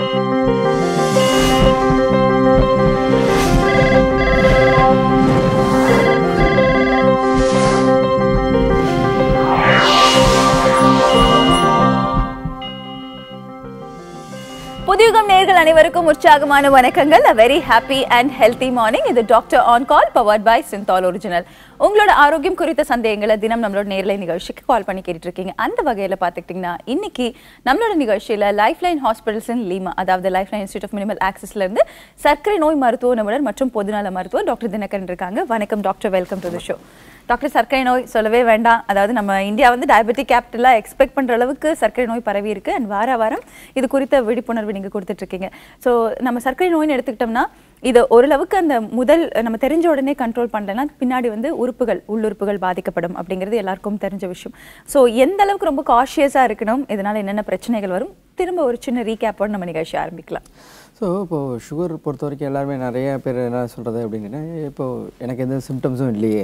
புதியுகம் நேர்கள் அனைவருக்கும் உற்சாகமான வணக்கங்கள் a very happy and healthy morning இது doctor on call powered by Cinthol original உங்களோட ஆரோக்கியம் குறித்த சந்தேகங்களை தினம் நம்மளோட நேர்லை நிகழ்ச்சிக்கு கால் பண்ணி கேட்டுட்டு இருக்கீங்க அந்த வகையில பார்த்துக்கிட்டிங்கன்னா இன்னைக்கு நம்மளோட நிகழ்ச்சியில life line hospitals in LIMA அதாவது life line institute of minimal ஆக்சஸ்ல இருந்து சர்க்கரை நோய் மருத்துவ நிபுணர் மற்றும் பொதுநல மருத்துவர் டாக்டர் தினகரன் இருக்காங்க வணக்கம் doctor welcome to the show doctor சர்க்கரை நோய் சொல்லவே வேண்டாம் அதாவது நம்ம இந்தியா வந்து டயபெட்டிக் கேபிட்டலாக எக்ஸ்பெக்ட் பண்ணுற அளவுக்கு சர்க்கரை நோய் பரவி இருக்கு அண்ட் வார வாரம் இது குறித்த விழிப்புணர்வு நீங்கள் கொடுத்துட்ருக்கீங்க ஸோ நம்ம சர்க்கரை நோய்னு எடுத்துக்கிட்டோம்னா இது ஓரளவுக்கு அந்த முதல் நம்ம தெரிஞ்ச உடனே கண்ட்ரோல் பண்ணலன்னா பின்னாடி வந்து உறுப்புகள் உள்ளுறுப்புகள் பாதிக்கப்படும் அப்படிங்கிறது எல்லாருக்கும் தெரிஞ்ச விஷயம் ஸோ எந்த அளவுக்கு ரொம்ப காஷியஸாக இருக்கணும் இதனால் என்னென்ன பிரச்சனைகள் வரும் திரும்ப ஒரு சின்ன ரீகேப்போடு நம்ம நிகழ்ச்சி ஆரம்பிக்கலாம் ஸோ இப்போது சுகர் பொறுத்த வரைக்கும் எல்லாருமே நிறைய பேர் என்ன சொல்கிறது அப்படின்னா இப்போது எனக்கு எந்த சிம்டம்ஸும் இல்லையே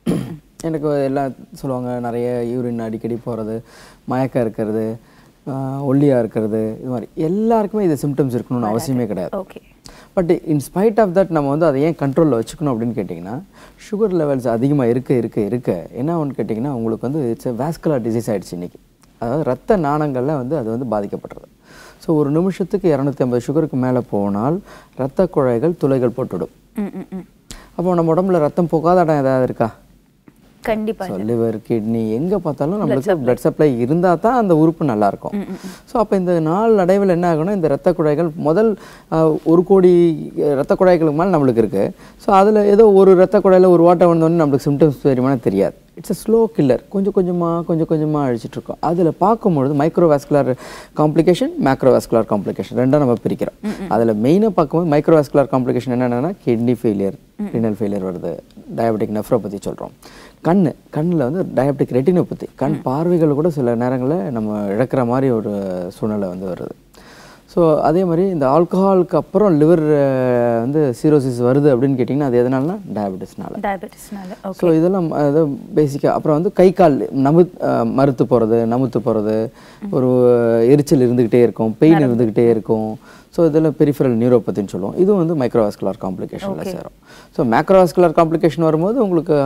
எனக்கு எல்லாம் சொல்லுவாங்க நிறைய யூரின் அடிக்கடி போகிறது மயக்கம் இருக்கிறது ஒல்லியாக இருக்கிறது இது மாதிரி எல்லாருக்குமே இது சிம்டம்ஸ் இருக்கணும்னு அவசியமே கிடையாது okay but in spite of that நம்ம வந்து அதை ஏன் கண்ட்ரோலில் வச்சுக்கணும் அப்படின்னு கேட்டிங்கன்னா சுகர் லெவல்ஸ் அதிகமாக இருக்க இருக்க இருக்க என்ன ஆகும்னு கேட்டிங்கன்னா உங்களுக்கு வந்து இட்ஸ் வேஸ்குலர் டிசீஸ் ஆகிடுச்சு இன்றைக்கி அதாவது ரத்த நாணங்களில் வந்து அது வந்து பாதிக்கப்படுறது ஸோ ஒரு நிமிஷத்துக்கு இரநூத்தி ஐம்பது சுகருக்கு மேலே போனால் ரத்த குழாய்கள் துளைகள் போட்டுவிடும் ம் ம் ம் அப்போ நம்ம உடம்புல ரத்தம் போகாத இடம் ஏதாவது இருக்கா கண்டிப்பாக ஸோ லிவர் கிட்னி எங்கே பார்த்தாலும் நம்மளுக்கு பிளட் சப்ளை இருந்தால் தான் அந்த உறுப்பு நல்லா இருக்கும் ஸோ அப்போ இந்த நாள் நடைவில் என்ன ஆகணும் இந்த ரத்த குழாய்கள் முதல் அஹ், ஒரு கோடி ரத்த குழாய்களுக்கு மேலே நம்மளுக்கு இருக்குது ஸோ அதில் ஏதோ ஒரு ரத்த குழாயில் ஒரு ஓட்டம் வந்தோடனே நம்மளுக்கு சிம்டம்ஸ் தெரியுமான்னு தெரியாது இட்ஸ் a ஸ்லோ கில்லர் கொஞ்சம் கொஞ்சமாக கொஞ்சம் கொஞ்சமாக அழிச்சிட்டு இருக்கோம் அதில் பார்க்கும்பொழுது மைக்ரோவாஸ்குலர் காம்ப்ளிகேஷன் மேக்ரோவாஸ்குலர் காம்ப்ளிகேஷன் ரெண்டாக நம்ம பிரிக்கிறோம் அதில் மெயினாக பார்க்கும்போது மைக்ரோவாஸ்குலர் காம்ப்ளிகேஷன் என்னென்னா கிட்னி ஃபெயிலியர் ரினல் ஃபெயிலியர் வருது டயபெட்டிக் நெஃப்ரோபதி சொல்கிறோம் கண் கண்ணில் வந்து டயபெட்டிக் ரெட்டினோபதி கண் பார்வைகள் கூட சில நேரங்களில் நம்ம இழக்கிற மாதிரி ஒரு சூழ்நிலை வந்து வருது ஸோ அதே மாதிரி இந்த ஆல்கஹாலுக்கு அப்புறம் லிவர் வந்து சீரோசிஸ் வருது அப்படின்னு கேட்டிங்கன்னா அது எதனாலனா டயபெட்டிஸ்னால டயபெட்டிஸ்னால ஓகே ஸோ இதெல்லாம் அது பேசிக்காக அப்புறம் வந்து கை கால் நமு அஹ் மறுத்து போகிறது நமுத்து போகிறது ஒரு எரிச்சல் இருந்துக்கிட்டே இருக்கும் பெயின் இருந்துக்கிட்டே இருக்கும் ஸோ இதெல்லாம் பெரிஃபரல் நியூரோபதின்னு சொல்லுவோம் இதுவும் வந்து மைக்ரோவாஸ்குலர் காம்ப்ளிகேஷனில் சேரும் ஸோ மேக்ரோவாஸ்குலர் காம்ப்ளிகேஷன் வரும்போது உங்களுக்கு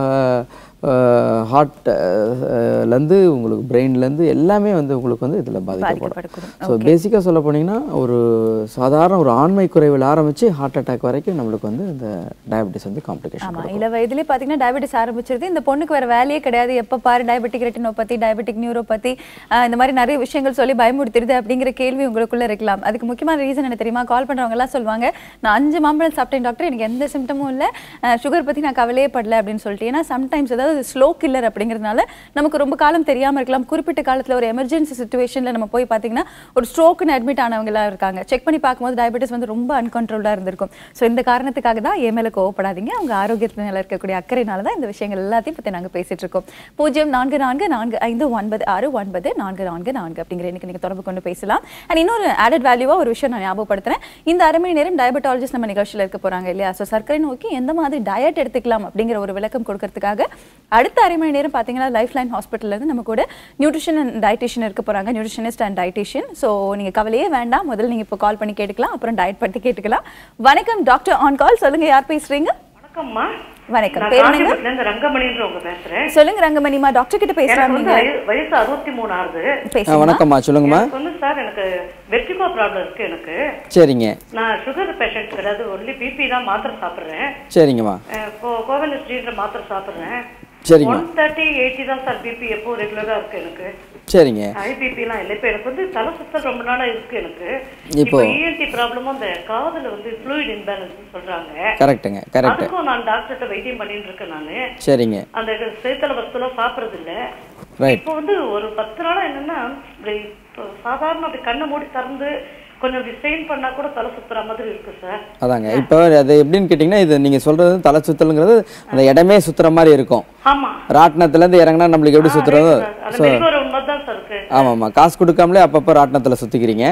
ஹார்ட்லேருந்து உங்களுக்கு பிரெயின்லேருந்து எல்லாமே வந்து உங்களுக்கு வந்து இதில் பாதிக்கப்படும் பாதிக்கப்படக்கூடும். ஸோ பேசிக்காக சொல்ல போனீங்கன்னா ஒரு சாதாரண ஒரு ஆண்மை குறைவில் ஆரம்பித்து ஹார்ட் அட்டாக் வரைக்கும் நம்மளுக்கு வந்து இந்த டயபெட்டிஸ் வந்து காம்ப்ளிகேஷன் ஆமா இள வயதிலே பாத்தீங்கன்னா டயபெட்டிஸ் ஆரம்பிச்சிருது இந்த பொண்ணுக்கு வேற வேலையே கிடையாது எப்ப பாரு டயபெட்டிக் ரெட்டினோபதி டயபெட்டிக் நியூரோபதி ஆஹ் இந்த மாதிரி நிறைய விஷயங்கள் சொல்லி பயமுறுத்திடுது அப்படிங்கிற கேள்வி உங்களுக்குள்ள இருக்கலாம் அதுக்கு முக்கியமான ரீசன் என்ன தெரியுமா கால் பண்றவங்க எல்லாம் சொல்லுவாங்க நான் அஞ்சு மாம்பழம் சாப்பிட்டேன் டாக்டர் எனக்கு எந்த சிம்டமும் இல்ல சுகர் பத்தி நான் கவலையே படல அப்படின்னு சொல்லிட்டு ஏன்னா சம்டைம்ஸ் அதாவது ஸ்லோ கில்லர் அப்படிங்கிறதுனால நமக்கு ரொம்ப காலம் தெரியாம இருக்கலாம் குறிப்பிட்ட காலத்துல ஒரு எமர்ஜென்சி சுச்சுவேஷன்ல நம்ம போய் பாத்தீங்கன்னா ஒரு ஸ்ட்ரோக்னு அட்மிட் ஆனவங்க எல்லாம் இருக்காங்க செக் பண்ணி பார்க்கும்போது டயபெட்டிஸ் வந்து ரொம்ப அன்கண்ட்ரோல்டா இருந்திருக்கும் ஸோ இந்த காரணத்துக்காக தான் என் மேல கோவப்படாதீங்க அவங்க ஆரோக்கியத்து மேல இருக்கக்கூடிய அக்கறையினால தான் இந்த விஷயங்கள் எல்லாத்தையும் பத்தி நாங்க பேசிட்டு இருக்கோம் பூஜ்ஜியம் நான்கு நான்கு நான்கு ஐந்து ஒன்பது ஆறு ஒன்பது நான்கு நான்கு நான்கு அப்படிங்கிற இன்னைக்கு நீங்க தொடர்பு கொண்டு பேசலாம் அண்ட் இன்னொரு ஆடட் வேல்யூவா ஒரு விஷயம் நான் ஞாபகப்படுத்துறேன் இந்த அரை மணி நேரம் டயபெட்டாலஜிஸ்ட் நம்ம நிகழ்ச்சியில் இருக்க போறாங்க இல்லையா ஸோ சர்க்கரை நோக்கி எந்த மாதிரி டயட் எடுத்துக்கலாம் அப்படிங்கிற ஒரு விளக்கம் கொடுக்கறதுக்காக அடுத்த அரை மணி நேரம் பார்த்தீங்கன்னா லைஃப் லைன் ஹாஸ்பிட்டல்ல இருந்து நம்ம கூட நியூட்ரிஷன் அண்ட் டயட்டிஷியன் இருக்க போறாங்க நியூட்ரிஷனிஸ்ட் அண்ட் டயட்டிஷியன் ஸோ நீங்க கவலையே வேண்டாம் முதல்ல நீங்க இப்போ கால் பண்ணி கேட்டுக்கலாம் அப்புறம் டயட் பத்தி கேட்டுக்கலாம் வணக்கம் டாக்டர் ஆன் கால் சொல்லுங்க யார் பேசுறீங்க வணக்கம்மா வணக்கம் நான் பேர் என்னங்க காஞ்சிபுரத்துல இருந்து ரங்கமணின்றவங்க பேசுறேன் சொல்லுங்க ரங்கமணிமா டாக்டர் கிட்ட பேசலாம் எனக்கு வந்து நீங்க வய- வயசு அறுபத்தி மூணு ஆகுது பேசுங்க வணக்கம்மா சொல்லுங்கம்மா எனக்கு வந்து சார் எனக்கு வெர்டிகோ ப்ராப்ளம் இருக்கு எனக்கு சரிங்க நான் சுகர் பேஷண்ட் கிடையாது ஒன்லி பிபி தான் மாத்திரை சாப்பிடுறேன் சரிங்கம்மா கோவலஸ்ட்ரீன்ற மாத்திரை சாப்பிடுறேன் சரிங்கம்மா ஒன் தேர்ட்டி எயிட்டி தான் சார் பிபி எப்போ ரெகுலரா இருக்கு எனக்கு சரிங்க ஹை பிபிலாம் இல்லை இப்போ எனக்கு வந்து தலை சுத்தல் ரொம்ப நாளா இருக்கு எனக்கு இப்போ- இப்போ இஎன்டி ப்ராப்ளமும் அந்த காதுல வந்து ஃப்ளூயிட் இன்பேலன்ஸ் சொல்றாங்க கரெக்ட்டுங்க கரெக்ட் அதுக்கும் நான் டாக்டர்கிட்ட வைத்தியம் பண்ணிட்டு இருக்கேன் நானு சரிங்க அந்த சேத்தல வஸ்துலாம் சாப்பிடுறது இல்ல ரைட் இப்போ வந்து ஒரு பத்து நாளா என்னன்னா இப்படி இப்போ சாதாரண அப்படி கண்ணை மூடி திறந்து கொஞ்சம் இப்படி ஸ்ட்ரெயின் பண்ணா கூட தலை சுத்துற மாதிரி இருக்கு சார் அதாங்க இப்போ அது எப்படின்னு கேட்டிங்கன்னா இது நீங்கள் சொல்கிறது தலை சுத்தலுங்கிறது அந்த இடமே சுத்துற மாதிரி இருக்கும் ஆமா ராட்டினத்துலேருந்து இறங்கினா நம்மளுக்கு எப்படி சுற்றுறதோ அந்த மெரிகோர உண்மை தான் சார் இருக்கு ஆமாம்மா காசு கொடுக்காமலே அப்பப்போ ராட்டினத்தில் சுற்றிக்கிறீங்க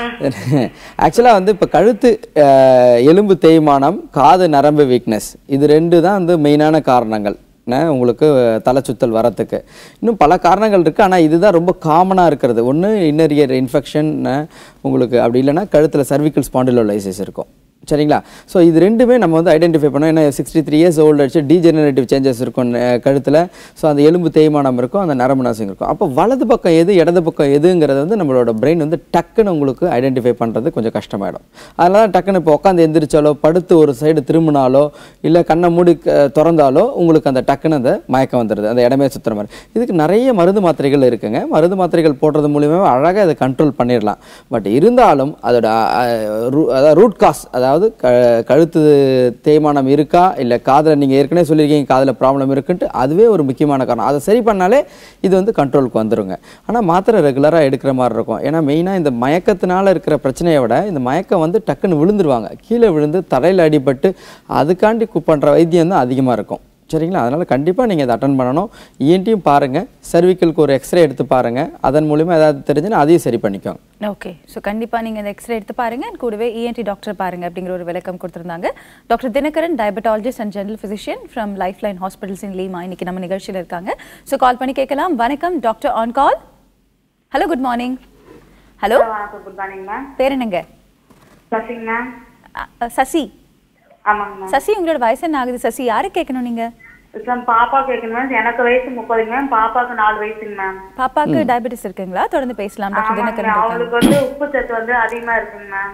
ஆக்சுவலாக வந்து இப்போ கழுத்து அஹ், எலும்பு தேய்மானம் காது நரம்பு வீக்னஸ் இது ரெண்டு தான் வந்து மெயினான காரணங்கள் ந- உங்களுக்கு தலை சுத்தல் வரத்துக்கு இன்னும் பல காரணங்கள் இருக்குது ஆனால் இதுதான் ரொம்ப காமனாக இருக்கிறது ஒன்று இன்னர் இயர் இன்ஃபெக்ஷன் உங்களுக்கு அப்படி இல்லைன்னா கழுத்தில் cervical spondylolysis இருக்கும் சரிங்களா ஸோ இது ரெண்டுமே நம்ம வந்து ஐடென்டிஃபை பண்ணோம் ஏன்னா சிக்ஸ்டி த்ரீ இயர்ஸ் ஓல்டு ஆச்சு டீஜெனரேட்டிவ் சேஞ்சஸ் இருக்கும் அஹ் கழுத்தில் ஸோ அந்த எலும்பு தேய்மானம் இருக்கும் அந்த நரம்பு நாசம் இருக்கும் அப்போ வலது பக்கம் எது இடது பக்கம் எதுங்கிறது வந்து நம்மளோட பிரெயின் வந்து டக்குன்னு உங்களுக்கு ஐடென்டிஃபை பண்ணுறது கொஞ்சம் கஷ்டமாயிடும் அதனால தான் டக்குன்னு இப்போ உட்காந்து எந்திரிச்சாலோ படுத்து ஒரு சைடு திரும்பினாலோ இல்லை கண்ணை மூடி க- திறந்தாலோ உங்களுக்கு அந்த டக்குன்னு அந்த மயக்கம் வந்துடுது அந்த இடமே சுத்துற மாதிரி இதுக்கு நிறைய மருந்து மாத்திரைகள் இருக்குங்க மருந்து மாத்திரைகள் போடுறது மூலியமாக அழகாக அதை கண்ட்ரோல் பண்ணிடலாம் பட் இருந்தாலும் அதோட அஹ், ரூ- அதாவது ரூட் காஸ் அதாவது க கழுத்து தேய்மானம் இருக்கா இல்லை காதில் நீங்கள் ஏற்கனவே சொல்லியிருக்கீங்க காதில் ப்ராப்ளம் இருக்குன்ட்டு அதுவே ஒரு முக்கியமான காரணம் அதை சரி பண்ணாலே இது வந்து கண்ட்ரோலுக்கு வந்துருங்க ஆனால் மாத்திரை ரெகுலராக எடுக்கிற மாதிரி இருக்கும் ஏன்னா மெயினாக இந்த மயக்கத்தினால இருக்கிற பிரச்சனையை விட இந்த மயக்கம் வந்து டக்குன்னு விழுந்துருவாங்க கீழே விழுந்து தரையில் அடிபட்டு அதுக்காண்டி கு- பண்ற வைத்தியம் தான் அதிகமாக இருக்கும் சரிங்களா அதனால் கண்டிப்பாக நீங்கள் இதை அட்டன் பண்ணணும் இஎன்டியும் பாருங்கள் சர்விக்கலுக்கு ஒரு எக்ஸ்ரே எடுத்து பாருங்கள் அதன் மூலிமா ஏதாவது தெரிஞ்சுன்னா அதையும் சரி பண்ணிக்கோங்க ஓகே ஸோ கண்டிப்பாக நீங்கள் இந்த எக்ஸ்ரே எடுத்து பாருங்க and கூடவே இஎன்டி டாக்டர் பாருங்க அப்படிங்கிற ஒரு விளக்கம் கொடுத்துருந்தாங்க doctor Dinakaran diabetologist and general physician from life line hospitals in LIMA இன்னைக்கு நம்ம நிகழ்ச்சியில் இருக்காங்க ஸோ கால் பண்ணி கேட்கலாம் வணக்கம் doctor on call hello good morning hello வணக்கம் குட் மார்னிங் மேம் பேர் என்னங்க சசிங் மேம் அ- அ, சசி ஆமாங்க மேம் சசி உங்களோட வயசு என்ன ஆகுது சசி யாரை கேட்கணும் நீங்க மேம் பாப்பா கேட்கணும் மேம் எனக்கு வயசு முப்பதுங்க மேம் பாப்பாக்கு நாலு வயசுங்க மேம் பாப்பாக்கு டயபெட்டிஸ் இருக்குங்களா தொடர்ந்து பேசலாம் டாக்டர் ஆமாங்க தினகரன் மேம். இருக்காங்க அவளுக்கு வந்து உப்பு சத்து வந்து அதிகமா இருக்குங்க மேம்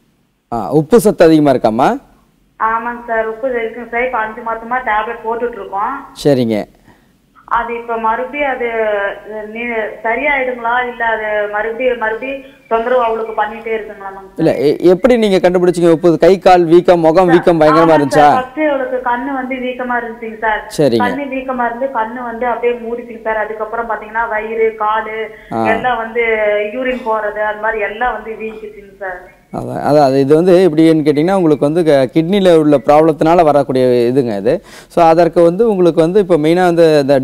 ஆ உப்பு சத்து அதிகமாக இருக்காம்மா ஆமாங்க சார் உப்பு இருக்குங்க சார் இப்போ அஞ்சு மாசமா டேப்லெட் போட்டுட்டு இருக்கோம் சரிங்க அது இப்ப மறுபடியும் அது நீ சரியாயிடுங்களா இல்ல அது மறுபடியும் மறுபடியும் தொந்தரவு அவளுக்கு பண்ணிட்டே இருக்குங்களா மேம் இல்லை எப்படி நீங்கள் கண்டுபிடிச்சீங்க உப்பு கை கால் வீக்கம் முகம் வீக்கம் பயங்கரமாக இருந்துச்சா ஃபர்ஸ்ட் அவளுக்கு கண்ணு வந்து வீக்கமா இருந்துச்சுங்க சார் சரிங்க. கண்ணு வீக்கமா இருந்து கண்ணு வந்து அப்படியே மூடிச்சுங்க சார் அதுக்கப்புறம் பாத்தீங்கன்னா வயிறு காலு எல்லாம் வந்து யூரின் போறது அது மாதிரி எல்லாம் வந்து வீங்கிச்சுங்க சார் அதான் அதான் அது இது வந்து எப்படின்னு கேட்டிங்கன்னா உங்களுக்கு வந்து கிட்னியில் உள்ள ப்ராப்ளத்தினால வரக்கூடிய இதுங்க இது ஸோ அதற்கு வந்து உங்களுக்கு வந்து இப்போ மெயினாக வந்து இந்த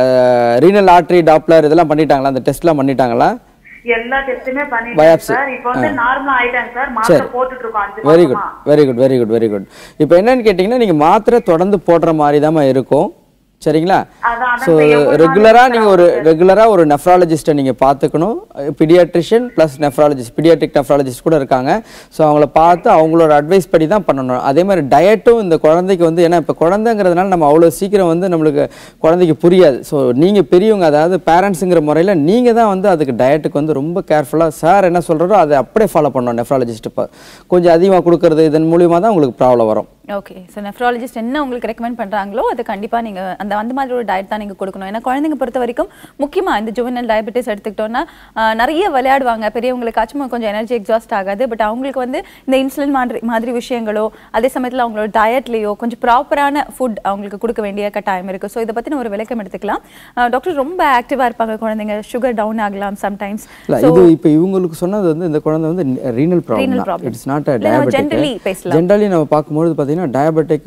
ரீனல் ஆர்ட்ரி டாப்லர் இதெல்லாம் பண்ணிட்டாங்களா அந்த டெஸ்ட்லாம் பண்ணிட்டாங்களா எல்லா டெஸ்ட்டுமே பண்ணிட்டேன் Biopsy. சார் இப்போ வந்து நார்மலா ஆயிட்டாங்க சார் மாத்திரை போட்டுட்டு இருக்கோம் அஞ்சு வெரி குட் மாசமா very good very good very good இப்போ என்னன்னு கேட்டிங்கன்னா நீங்கள் மாத்திரை தொடர்ந்து போடுற மாதிரி தான் இருக்கும் சரிங்களா அதான் அதான் ஸோ இப்ப எவ்வளவு நாள் ரெகுலராக நீங்கள் ஒரு ரெகுலராக ஒரு நெஃப்ராலஜிஸ்ட்டை நீங்கள் பார்த்துக்கணும் pediatrician plus nephrologist pediatric nephrologist கூட இருக்காங்க ஸோ அவங்கள பார்த்து அவங்களோட அட்வைஸ் படி தான் பண்ணணும் அதே மாதிரி டயட்டும் இந்த குழந்தைக்கு வந்து ஏன்னா இப்போ குழந்தைங்கிறதுனால நம்ம அவ்வளோ சீக்கிரம் வந்து நம்மளுக்கு குழந்தைக்கு புரியாது ஸோ நீங்கள் பெரியவங்க அதாவது பேரண்ட்ஸுங்கிற முறையில் நீங்கள் தான் வந்து அதுக்கு டயட்டுக்கு வந்து ரொம்ப கேர்ஃபுல்லாக சார் என்ன சொல்கிறாரோ அதை அப்படியே ஃபாலோ பண்ணணும் நெஃப்ராலஜிஸ்ட் இப்போ கொஞ்சம் அதிகமாக கொடுக்கறது இதன் மூலியமாக தான் உங்களுக்கு ப்ராப்ளம் வரும் ஓகே ஸோ நெஃப்ராலஜிஸ்ட் என்ன உங்களுக்கு ரெக்கமெண்ட் பண்ணுறாங்களோ அது கண்டிப்பாக நீங்கள் அந்த அந்த மாதிரி ஒரு டயட் தான் நீங்கள் கொடுக்கணும் ஏன்னா குழந்தைங்க பொறுத்த வரைக்கும் முக்கியமாக இந்த ஜுவனல் டயபெட்டிஸ் எடுத்துக்கிட்டோம்னா ஆஹ், நிறைய விளையாடுவாங்க பெரியவங்களுக்காச்சும் கொஞ்சம் எனர்ஜி எக்ஸாஸ்ட் ஆகாது பட் அவங்களுக்கு வந்து இந்த இன்சுலின் மாதிரி மாதிரி விஷயங்களோ அதே சமயத்தில் அவங்களோட டயட்லேயோ கொஞ்சம் ப்ராப்பரான ஃபுட் அவங்களுக்கு கொடுக்க வேண்டிய கட்டாயம் இருக்குது ஸோ இதை பற்றின ஒரு விளக்கம் எடுத்துக்கலாம் டாக்டர் ரொம்ப ஆக்டிவாக இருப்பாங்க குழந்தைங்க சுகர் டவுன் ஆகலாம் சம்டைம்ஸ் இல்ல இது இப்போ இவங்களுக்கு சொன்னது வந்து இந்த குழந்தை வந்து ரீனல் ப்ராப்ளம் Renal தான் problem. இட்ஸ் நாட் அ இல்ல, நம்ம generally டயபெட்டிக் பேசலாம். ஜென்ரலி நம்ம பார்க்கும்போது பார்த்தீங்கன்னா டயபெட்டிக்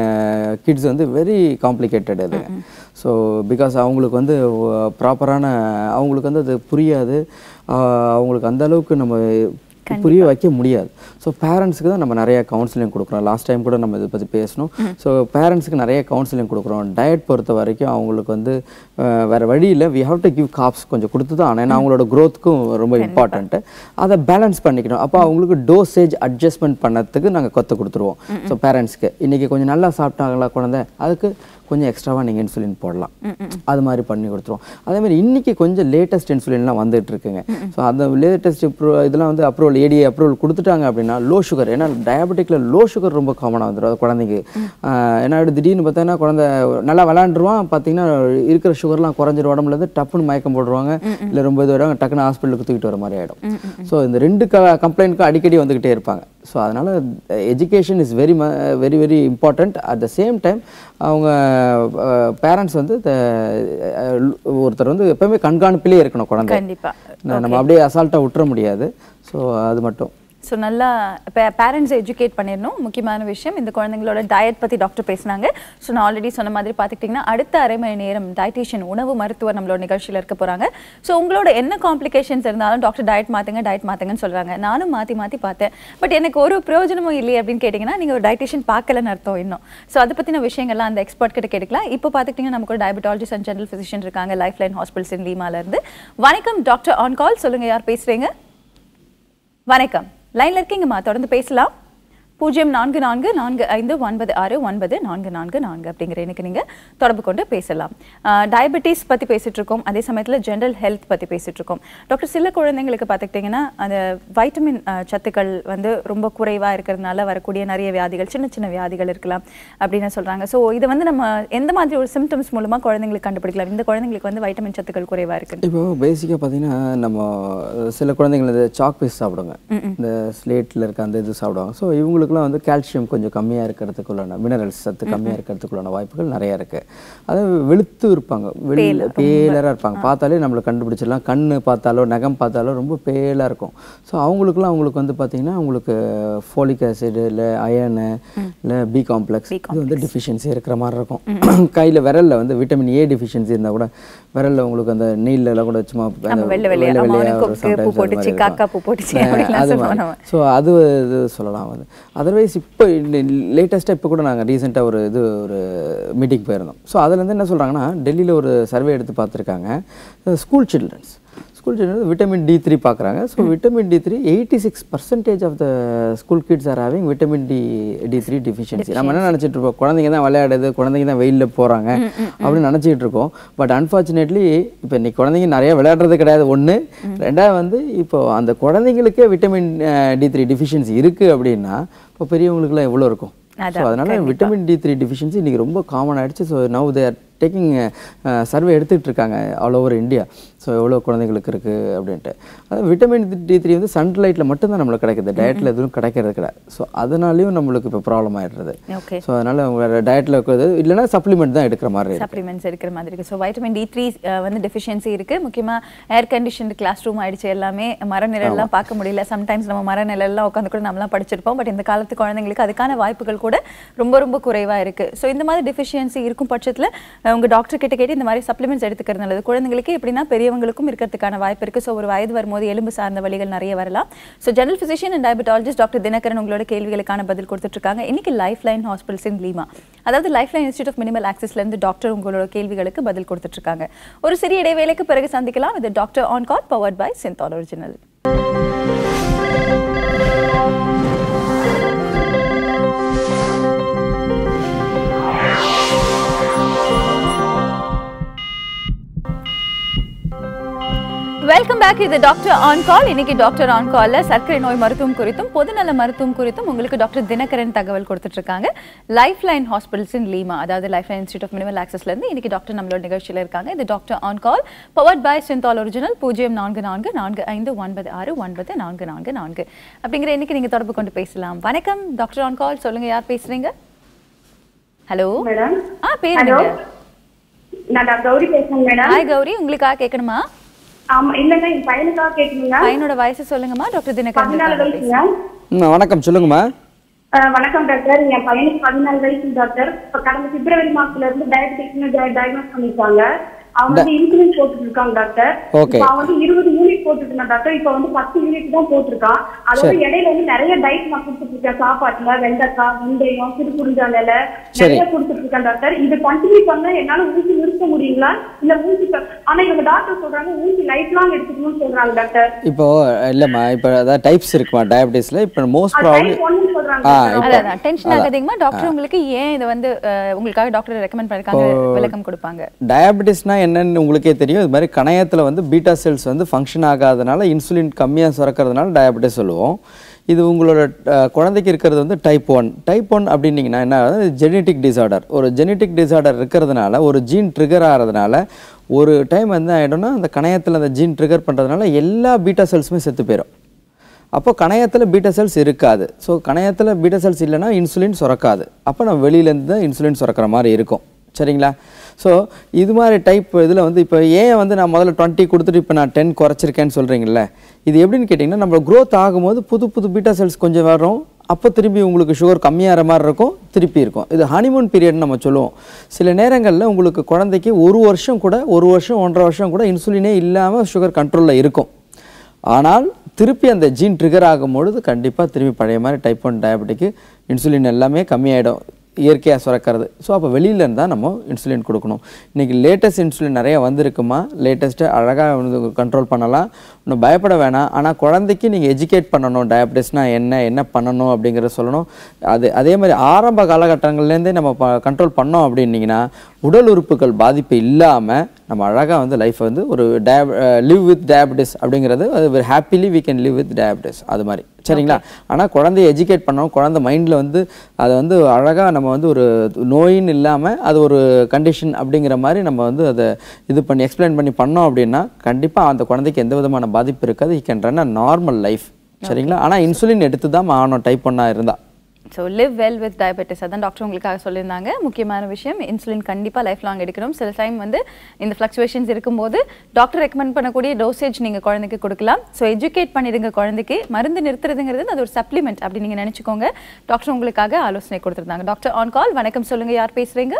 கிட்ஸ் வந்து வெரி காம்ப்ளிகேட்டட் அது ஸோ பிகாஸ் அவங்களுக்கு வந்து ப்ராப்பரான அவங்களுக்கு வந்து அது புரியாது ஆஹ் அவங்களுக்கு அந்த அளவுக்கு நம்ம புரிய வைக்க முடியாது ஸோ பேரண்ட்ஸுக்கு தான் நம்ம நிறைய கவுன்சிலிங் கொடுக்குறோம் லாஸ்ட் டைம் கூட நம்ம இதை பற்றி பேசணும் ஸோ பேரண்ட்ஸுக்கு நிறைய கவுன்சிலிங் கொடுக்குறோம் டயட் பொறுத்த வரைக்கும் அவங்களுக்கு வந்து அஹ், வேற வழி இல்லை we have to give carbs கொஞ்சம் கொடுத்து தான் ஏன்னா அவங்களோட க்ரோத்துக்கும் ரொம்ப இம்பார்ட்டன்ட்டு அதை பேலன்ஸ் பண்ணிக்கணும் அப்போ அவங்களுக்கு டோசேஜ் அட்ஜஸ்ட்மெண்ட் பண்ணதுக்கு நாங்கள் கொத்து கொடுத்துருவோம் ஸோ பேரண்ட்ஸ்க்கு இன்னைக்கு கொஞ்சம் நல்லா சாப்பிட்டாங்களா குழந்தை அதுக்கு கொஞ்சம் எக்ஸ்ட்ராவாக நீங்கள் இன்சுலின் போடலாம் அது மாதிரி பண்ணி கொடுத்துருவோம் அதே மாதிரி இன்னைக்கு கொஞ்சம் லேட்டஸ்ட் இன்சுலின்லாம் வந்துட்டு இருக்குங்க ஸோ அந்த லேட்டஸ்ட் இதெல்லாம் வந்து அப்ரூவல் ஏடிஏ அப்ரூவல் கொடுத்துட்டாங்க அப்படின்னா லோ சுகர் ஏன்னா டயபெட்டிக்ல லோ சுகர் ரொம்ப காமனாக வந்துடும் அது குழந்தைக்கு ஆஹ் ஏன்னா அப்படி திடீர்னு பார்த்தீங்கன்னா குழந்தை நல்லா விளாண்டுருவான் பார்த்தீங்கன்னா இருக்கிற சுகர்லாம் குறைஞ்சிரும் உடம்புல இருந்து டப்புன்னு மயக்கம் போடுவாங்க இல்லை ரொம்ப இது வருவாங்க டக்குன்னு ஹாஸ்பிட்டலுக்கு தூக்கிட்டு வர மாதிரி ஆகிடும் ஸோ இந்த ரெண்டு க கம்ப்ளைண்ட்க்கும் அடிக்கடி வந்துக்கிட்டே இருப்பாங்க ஸோ அதனால் education is very very very important at the same time அவங்க பேரண்ட்ஸ் வந்து the, அஹ், ஒருத்தர் வந்து எப்பவுமே கண்காணிப்பிலே இருக்கணும் குழந்தை கண்டிப்பா ந- நம்ம அப்படியே அசால்ட்டாக விட்டுற முடியாது ஸோ அது மட்டும் ஸோ நல்லா இப்போ பேரண்ட்ஸை எஜுகேட் பண்ணிடணும் முக்கியமான விஷயம் இந்த குழந்தைங்களோட டயட் பற்றி டாக்டர் பேசினாங்க ஸோ நான் ஆல்ரெடி சொன்ன மாதிரி பார்த்துக்கிட்டிங்கன்னா அடுத்த அரை மணி நேரம் டயட்டீஷியன் உணவு மருத்துவர் நம்மளோட நிகழ்ச்சியில் இருக்க போகிறாங்க ஸோ உங்களோட என்ன காம்ப்ளிகேஷன்ஸ் இருந்தாலும் டாக்டர் டயட் மாற்றுங்க டயட் மாற்றுங்கன்னு சொல்கிறாங்க நானும் மாற்றி மாற்றி பார்த்தேன் பட் எனக்கு ஒரு பிரயோஜனமும் இல்லையே அப்படின்னு கேட்டிங்கன்னா நீங்கள் ஒரு டயட்டிஷியன் பார்க்கலன்னு அர்த்தம் இன்னும் ஸோ அதை பற்றின விஷயங்கள்லாம் அந்த எக்ஸ்பர்ட் கிட்ட கேட்டுக்கலாம் இப்போ பார்த்துக்கிட்டிங்கன்னா நமக்கு ஒரு டயபெட்டாலஜிஸ்ட் அண்ட் ஜெனரல் ஃபிசிஷியன் இருக்காங்க லைஃப் லைன் ஹாஸ்பிட்டல்ஸ் இன் லீமாலேருந்து வணக்கம் டாக்டர் ஆன் கால் சொல்லுங்கள் யார் பேசுகிறீங்க வணக்கம் லைன்ல இருக்கீங்கம்மா தொடர்ந்து பேசலாம் பூஜ்ஜியம் நான்கு நான்கு நான்கு ஐந்து ஒன்பது ஆறு ஒன்பது நான்கு நான்கு நான்கு அப்படிங்கிற எனக்கு நீங்கள் தொடர்பு கொண்டு பேசலாம் டயபெட்டிஸ் பற்றி பேசிட்டு இருக்கோம் அதே சமயத்தில் ஜென்ரல் ஹெல்த் பற்றி பேசிட்டு இருக்கோம் டாக்டர் சில குழந்தைங்களுக்கு பார்த்துக்கிட்டிங்கன்னா அந்த வைட்டமின் அஹ், சத்துக்கள் வந்து ரொம்ப குறைவாக இருக்கிறதுனால வரக்கூடிய நிறைய வியாதிகள் சின்ன சின்ன வியாதிகள் இருக்கலாம் அப்படின்னு சொல்கிறாங்க ஸோ இதை வந்து நம்ம எந்த மாதிரி ஒரு சிம்டம்ஸ் மூலமாக குழந்தைங்களுக்கு கண்டுபிடிக்கலாம் இந்த குழந்தைங்களுக்கு வந்து வைட்டமின் சத்துக்கள் குறைவாக இருக்கு இப்போ பேசிக்காக பார்த்தீங்கன்னா நம்ம சில குழந்தைங்கள் இந்த சாக் பீஸ் சாப்பிடுங்க இந்த ஸ்லேட்டில் இருக்க அந்த இது சாப்பிடுவாங்க ஸோ இவங்களுக்குலாம் வந்து கால்சியம் கொஞ்சம் கம்மியாக இருக்கிறதுக்குள்ளான மினரல்ஸ் சத்து கம்மியாக இருக்கிறதுக்குள்ளான வாய்ப்புகள் நிறைய இருக்குது அது வெளுத்து இருப்பாங்க வெளியில் பேலராக இருப்பாங்க பார்த்தாலே நம்மளை கண்டுபிடிச்சிடலாம் கண் பார்த்தாலோ நகம் பார்த்தாலோ ரொம்ப பேலாக இருக்கும் ஸோ அவங்களுக்குலாம் அவங்களுக்கு வந்து பார்த்தீங்கன்னா அவங்களுக்கு ஃபோலிக் ஆசிட் இல்லை அயனு இல்லை பி காம்ப்ளெக்ஸ் இது வந்து டிஃபிஷியன்சி இருக்கிற மாதிரி இருக்கும் கையில் விரலில் வந்து விட்டமின் ஏ டிஃபிஷியன்சி இருந்தால் கூட விரலில் உங்களுக்கு அந்த நீல்லாம் கூட சும்மா அந்த வெள்ளை வெள்ளையா, வெள்ளை ஆமா, வெள்ளையா அவனுக்கு ஒரு கொக்கு, பூ sometimes அது போட்டுச்சு, மாதிரி இருக்கும். காக்கா பூ போட்டுச்சு அஹ் அப்படிலாம் அது சொல்லுவோம் மாதிரி நம்ம. ஸோ அது இது சொல்லலாம் வந்து அதர்வைஸ் இப்போ லேட்டஸ்ட்டாக இப்போ கூட நாங்கள் ரீசெண்டாக ஒரு இது ஒரு மீட்டிங் போயிருந்தோம் ஸோ அதுலேருந்து என்ன சொல்கிறாங்கன்னா டெல்லியில் ஒரு சர்வே எடுத்து பார்த்துருக்காங்க school children's school children vitamin D three பார்க்குறாங்க so vitamin D three eighty six percentage of the school kids are having vitamin D D three deficiency நம்ம என்ன நினச்சிட்டு இருப்போம் குழந்தைங்க தான் விளையாடுது குழந்தைங்க தான் வெயிலில் போகிறாங்க அப்படின்னு நினச்சிக்கிட்டு இருக்கோம் பட் அன்ஃபார்ச்சுனேட்லி இப்போ இன்னைக்கு குழந்தைங்க நிறைய விளையாடுறது கிடையாது ஒன்று ரெண்டாவது வந்து இப்போ அந்த குழந்தைங்களுக்கே விட்டமின் டி த்ரீ டிஃபிஷியன்சி இருக்குது அப்படின்னா இப்போ பெரியவங்களுக்குலாம் எவ்வளோ இருக்கும் ஸோ அதனால விட்டமின் டி த்ரீ டிஃபிஷியன்சி இன்னைக்கு ரொம்ப காமன் ஆயிடுச்சு so now they're taking survey எடுத்துகிட்டு இருக்காங்க ஆல் ஓவர் இந்தியா ஸோ எவ்வளோ குழந்தைங்களுக்கு இருக்குது அப்படின்ட்டு அது விட்டமின் டி த்ரீ வந்து சன்லைட்டில் மட்டும்தான் நம்மளுக்கு கிடைக்குது டயட்டில் எதுவும் கிடைக்கிறது கிடையாது ஸோ அதனாலையும் நம்மளுக்கு இப்போ ப்ராப்ளம் ஆயிடுறது ஓகே ஸோ அதனால் உங்களோட டயட்டில் இருக்கிறது இல்லைன்னா சப்ளிமெண்ட் தான் எடுக்கிற மாதிரி இருக்கு சப்ளிமெண்ட்ஸ் எடுக்கிற மாதிரி இருக்கு ஸோ வைட்டமின் டி த்ரீ வந்து டெஃபிஷியன்சி இருக்கு முக்கியமா ஏர் கண்டிஷன்டு கிளாஸ் ரூம் ஆயிடுச்சு எல்லாமே மரநிழல்லாம் பார்க்க முடியல சம்டைம்ஸ் நம்ம மரநிழல்லாம் உட்காந்து கூட நம்மலாம் படிச்சிருப்போம் பட் இந்த காலத்து குழந்தைங்களுக்கு அதுக்கான வாய்ப்புகள் கூட ரொம்ப ரொம்ப குறைவா இருக்கு ஸோ இந்த மாதிரி டெஃபிஷியன்சி இருக்கும் பட்சத்துல அஹ், உங்க டாக்டர் கிட்ட கேட்டு இந்த மாதிரி சப்ளிமெண்ட்ஸ் எடுத்துக்கிறது நல்லது குழந்தைங்களுக்கு எப்படின்னா பெரியவங்களுக்கும் இருக்கிறதுக்கான வாய்ப்பு இருக்கு ஸோ ஒரு வயது வரும்போது எலும்பு சார்ந்த வழிகள் நிறைய வரலாம் so general physician and diabetologist doctor Dinakaran உங்களோட கேள்விகளுக்கான பதில் கொடுத்துட்டு இருக்காங்க இன்னைக்கு life line hospitals in LIMA அதாவது life line institute of minimal ஆக்சஸ்ல இருந்து டாக்டர் உங்களோட கேள்விகளுக்கு பதில் கொடுத்துட்டு இருக்காங்க ஒரு சிறிய இடைவேளைக்கு பிறகு சந்திக்கலாம் இது doctor on call powered by Cinthol original welcome back இது டாக்டர் ஆன் கால் இன்னைக்கு டாக்டர் ஆன் கால்ல சர்க்கரை நோய் மருத்துவம் குறித்தும் பொதுநல மருத்துவம் குறித்தும் உங்களுக்கு டாக்டர் தினகரன் தகவல் கொடுத்துட்டு இருக்காங்க life line hospitals in LIMA அதாவது life line institute of minimal ஆக்சஸ்ல இருந்து இன்னைக்கு டாக்டர் நம்மளோட நிகழ்ச்சியில இருக்காங்க இது doctor on call powered by Cinthol original பூஜ்ஜியம் நான்கு நான்கு நான்கு ஐந்து ஒன்பது ஆறு ஒன்பது நான்கு நான்கு நான்கு அப்படிங்கிற இன்னைக்கு நீங்க தொடர்பு கொண்டு பேசலாம் வணக்கம் டாக்டர் ஆன் கால் சொல்லுங்க யார் பேசுறீங்க ஹலோ மேடம் ஆ பேர் ஹலோ என்னங்க நான் டாக்டர் கௌரி பேசுறேன் மேடம் ஹாய் கௌரி உங்களுக்காக கேட்கணுமா ஆமா இல்லங்க என் பையனுக்காக கேட்குறீங்க பையனோட வயசு சொல்லுங்கம்மா டாக்டர் தினகரன் பதினாலு இருக்காங்க. வயசுங்க ம், வணக்கம் சொல்லுங்கம்மா அஹ், வணக்கம் டாக்டர் என் பையனுக்கு பதினாலு வயசு டாக்டர் இப்ப கடந்த பிப்ரவரி மாசத்துல இருந்து டயபெட்டிக்னு டயக்னோஸ் பண்ணிருக்காங்க அவங்க வந்து இன்சுலின் போட்டுட்டு இருக்காங்க டாக்டர் Okay. இப்ப அவன் வந்து இருபது யூனிட் போட்டுட்டு இருந்தான் டாக்டர் இப்ப வந்து பத்து யூனிட் தான் போட்டிருக்கான் அதோட இடையில வந்து நிறைய டயட் நான் கொடுத்துட்டு இருக்கேன் சாப்பாட்டுல வெண்டைக்காய் வெந்தயம் சிறுகுறிஞ்சால சரி. நிறைய கொடுத்துட்டு இருக்கேன் டாக்டர் இது கண்டினியூ பண்ணா என்னால ஊசி நிறுத்த முடியுங்களா இல்ல ஊசி ப- ஆனா இவங்க டாக்டர் சொல்றாங்க ஊசி லைஃப் லாங் எடுத்துக்கணும்னு சொல்றாங்க டாக்டர் இப்போ இல்லைம்மா இப்போ அதாவது டைப்ஸ் இருக்குமா டயபிட்டிஸில் இப்போ மோஸ்ட் ப்ராப்ளம் டைப் ஒன்னு சொல்றாங்க ஆ டாக்டர். இப்போ அதான் டென்ஷன் ஆகாதீங்கம்மா டாக்டர் உங்களுக்கு ஏன் இது வந்து அஹ், உங்களுக்காக டாக்டர் ரெக்கமெண்ட் பண்ணிருக்காங்க விளக்கம் கொடுப்பாங்க டயபெட்டிஸ்னா என்னன்னு உங்களுக்கே தெரியும் இது மாதிரி கணையத்தில் வந்து பீட்டா செல்ஸ் வந்து ஃபங்க்ஷன் ஆகாதனால இன்சுலின் கம்மியாக சுரக்கிறதுனால டயபெட்டிஸ் சொல்லுவோம் இது உங்களோட அஹ், குழந்தைக்கு இருக்கிறது வந்து டைப் ஒன் டைப் ஒன் அப்படின்னீங்கன்னா என்ன ஜெனட்டிக் டிசார்டர் ஒரு ஜெனட்டிக் டிசார்டர் இருக்கிறதுனால ஒரு ஜீன் ட்ரிகர் ஆகிறதுனால ஒரு டைம் வந்து ஆகிடும்னா அந்த கணையத்தில் அந்த ஜீன் ட்ரிகர் பண்ணுறதுனால எல்லா பீட்டா செல்ஸுமே செத்து போயிடும் அப்போ கணையத்தில் பீட்டா செல்ஸ் இருக்காது ஸோ கணையத்தில் பீட்டா செல்ஸ் இல்லைன்னா இன்சுலின் சுரக்காது அப்போ நம்ம வெளியிலேருந்து தான் இன்சுலின் சுரக்கிற மாதிரி இருக்கும் சரிங்களா ஸோ இது மாதிரி டைப் இதில் வந்து இப்போ ஏன் வந்து நான் முதல்ல டுவெண்ட்டி கொடுத்துட்டு இப்போ நான் டென் குறைச்சிருக்கேன்னு சொல்கிறீங்கல்ல இது எப்படின்னு கேட்டிங்கன்னா நம்ம growth ஆகும்போது புது புது பீட்டா செல்ஸ் கொஞ்சம் வரும் அப்போ திரும்பி உங்களுக்கு சுகர் கம்மியாகிற மாதிரி இருக்கும் திருப்பி இருக்கும் இது ஹனிமூன் பீரியட்னு நம்ம சொல்லுவோம் சில நேரங்களில் உங்களுக்கு குழந்தைக்கு ஒரு வருஷம் கூட ஒரு வருஷம் ஒன்றரை வருஷம் கூட இன்சுலினே இல்லாமல் சுகர் கண்ட்ரோலில் இருக்கும் ஆனால் திருப்பி அந்த ஜீன் ட்ரிகர் ஆகும்பொழுது கண்டிப்பாக திரும்பி பழைய மாதிரி டைப் ஒன் டயபெட்டிக்கு இன்சுலின் எல்லாமே கம்மியாயிடும் இயற்கையாக சுரக்கிறது ஸோ அப்போ வெளியில இருந்து தான் நம்ம இன்சுலின் கொடுக்கணும் இன்றைக்கி லேட்டஸ்ட் இன்சுலின் நிறைய வந்திருக்குமா லேட்டஸ்ட்டு அழகாக வந்து கண்ட்ரோல் பண்ணலாம் இன்னும் பயப்பட வேணாம் ஆனால் குழந்தைக்கு நீங்கள் எஜுகேட் பண்ணணும் டயபெட்டிஸ்னால் என்ன என்ன பண்ணணும் அப்படிங்கிறத சொல்லணும் அது அதே மாதிரி ஆரம்ப காலகட்டங்கள்லேருந்தே நம்ம கண்ட்ரோல் பண்ணோம் அப்படின்னீங்கன்னா உடல் உறுப்புகள் பாதிப்பு இல்லாமல் நம்ம அழகாக வந்து லைஃப் வந்து ஒரு டயப் லிவ் வித் டயபெட்டிஸ் அப்படிங்கிறது அது happily we can live with diabetes அது மாதிரி சரிங்களா ஆனால் குழந்தைய எஜுகேட் பண்ணணும் குழந்தை மைண்டில் வந்து அதை வந்து அழகாக நம்ம வந்து ஒரு நோயின்னு இல்லாமல் அது ஒரு கண்டிஷன் அப்படிங்கிற மாதிரி நம்ம வந்து அதை இது பண்ணி எக்ஸ்பிளைன் பண்ணி பண்ணோம் அப்படின்னா கண்டிப்பாக அந்த குழந்தைக்கு எந்த விதமான பாதிப்பு இருக்காது he can run a normal life சரிங்களா ஆனால் இன்சுலின் எடுத்து தான் ஆகணும் டைப் பண்ணா இருந்தால் so live well with diabetes அதான் டாக்டர் உங்களுக்காக சொல்லியிருந்தாங்க முக்கியமான விஷயம் இன்சுலின் கண்டிப்பாக லைஃப் லாங் எடுக்கணும் சில டைம் வந்து இந்த ஃப்ளக்சுவேஷன்ஸ் இருக்கும்போது டாக்டர் ரெக்கமெண்ட் பண்ணக்கூடிய டோசேஜ் நீங்கள் குழந்தைக்கு கொடுக்கலாம் ஸோ எஜுகேட் பண்ணிடுங்க குழந்தைக்கு மருந்து நிறுத்துறதுங்கிறது அது ஒரு சப்ளிமெண்ட் அப்படி நீங்கள் நினச்சிக்கோங்க டாக்டர் உங்களுக்காக ஆலோசனை கொடுத்துருந்தாங்க டாக்டர் ஆன் கால் வணக்கம் சொல்லுங்கள் யார் பேசுகிறீங்க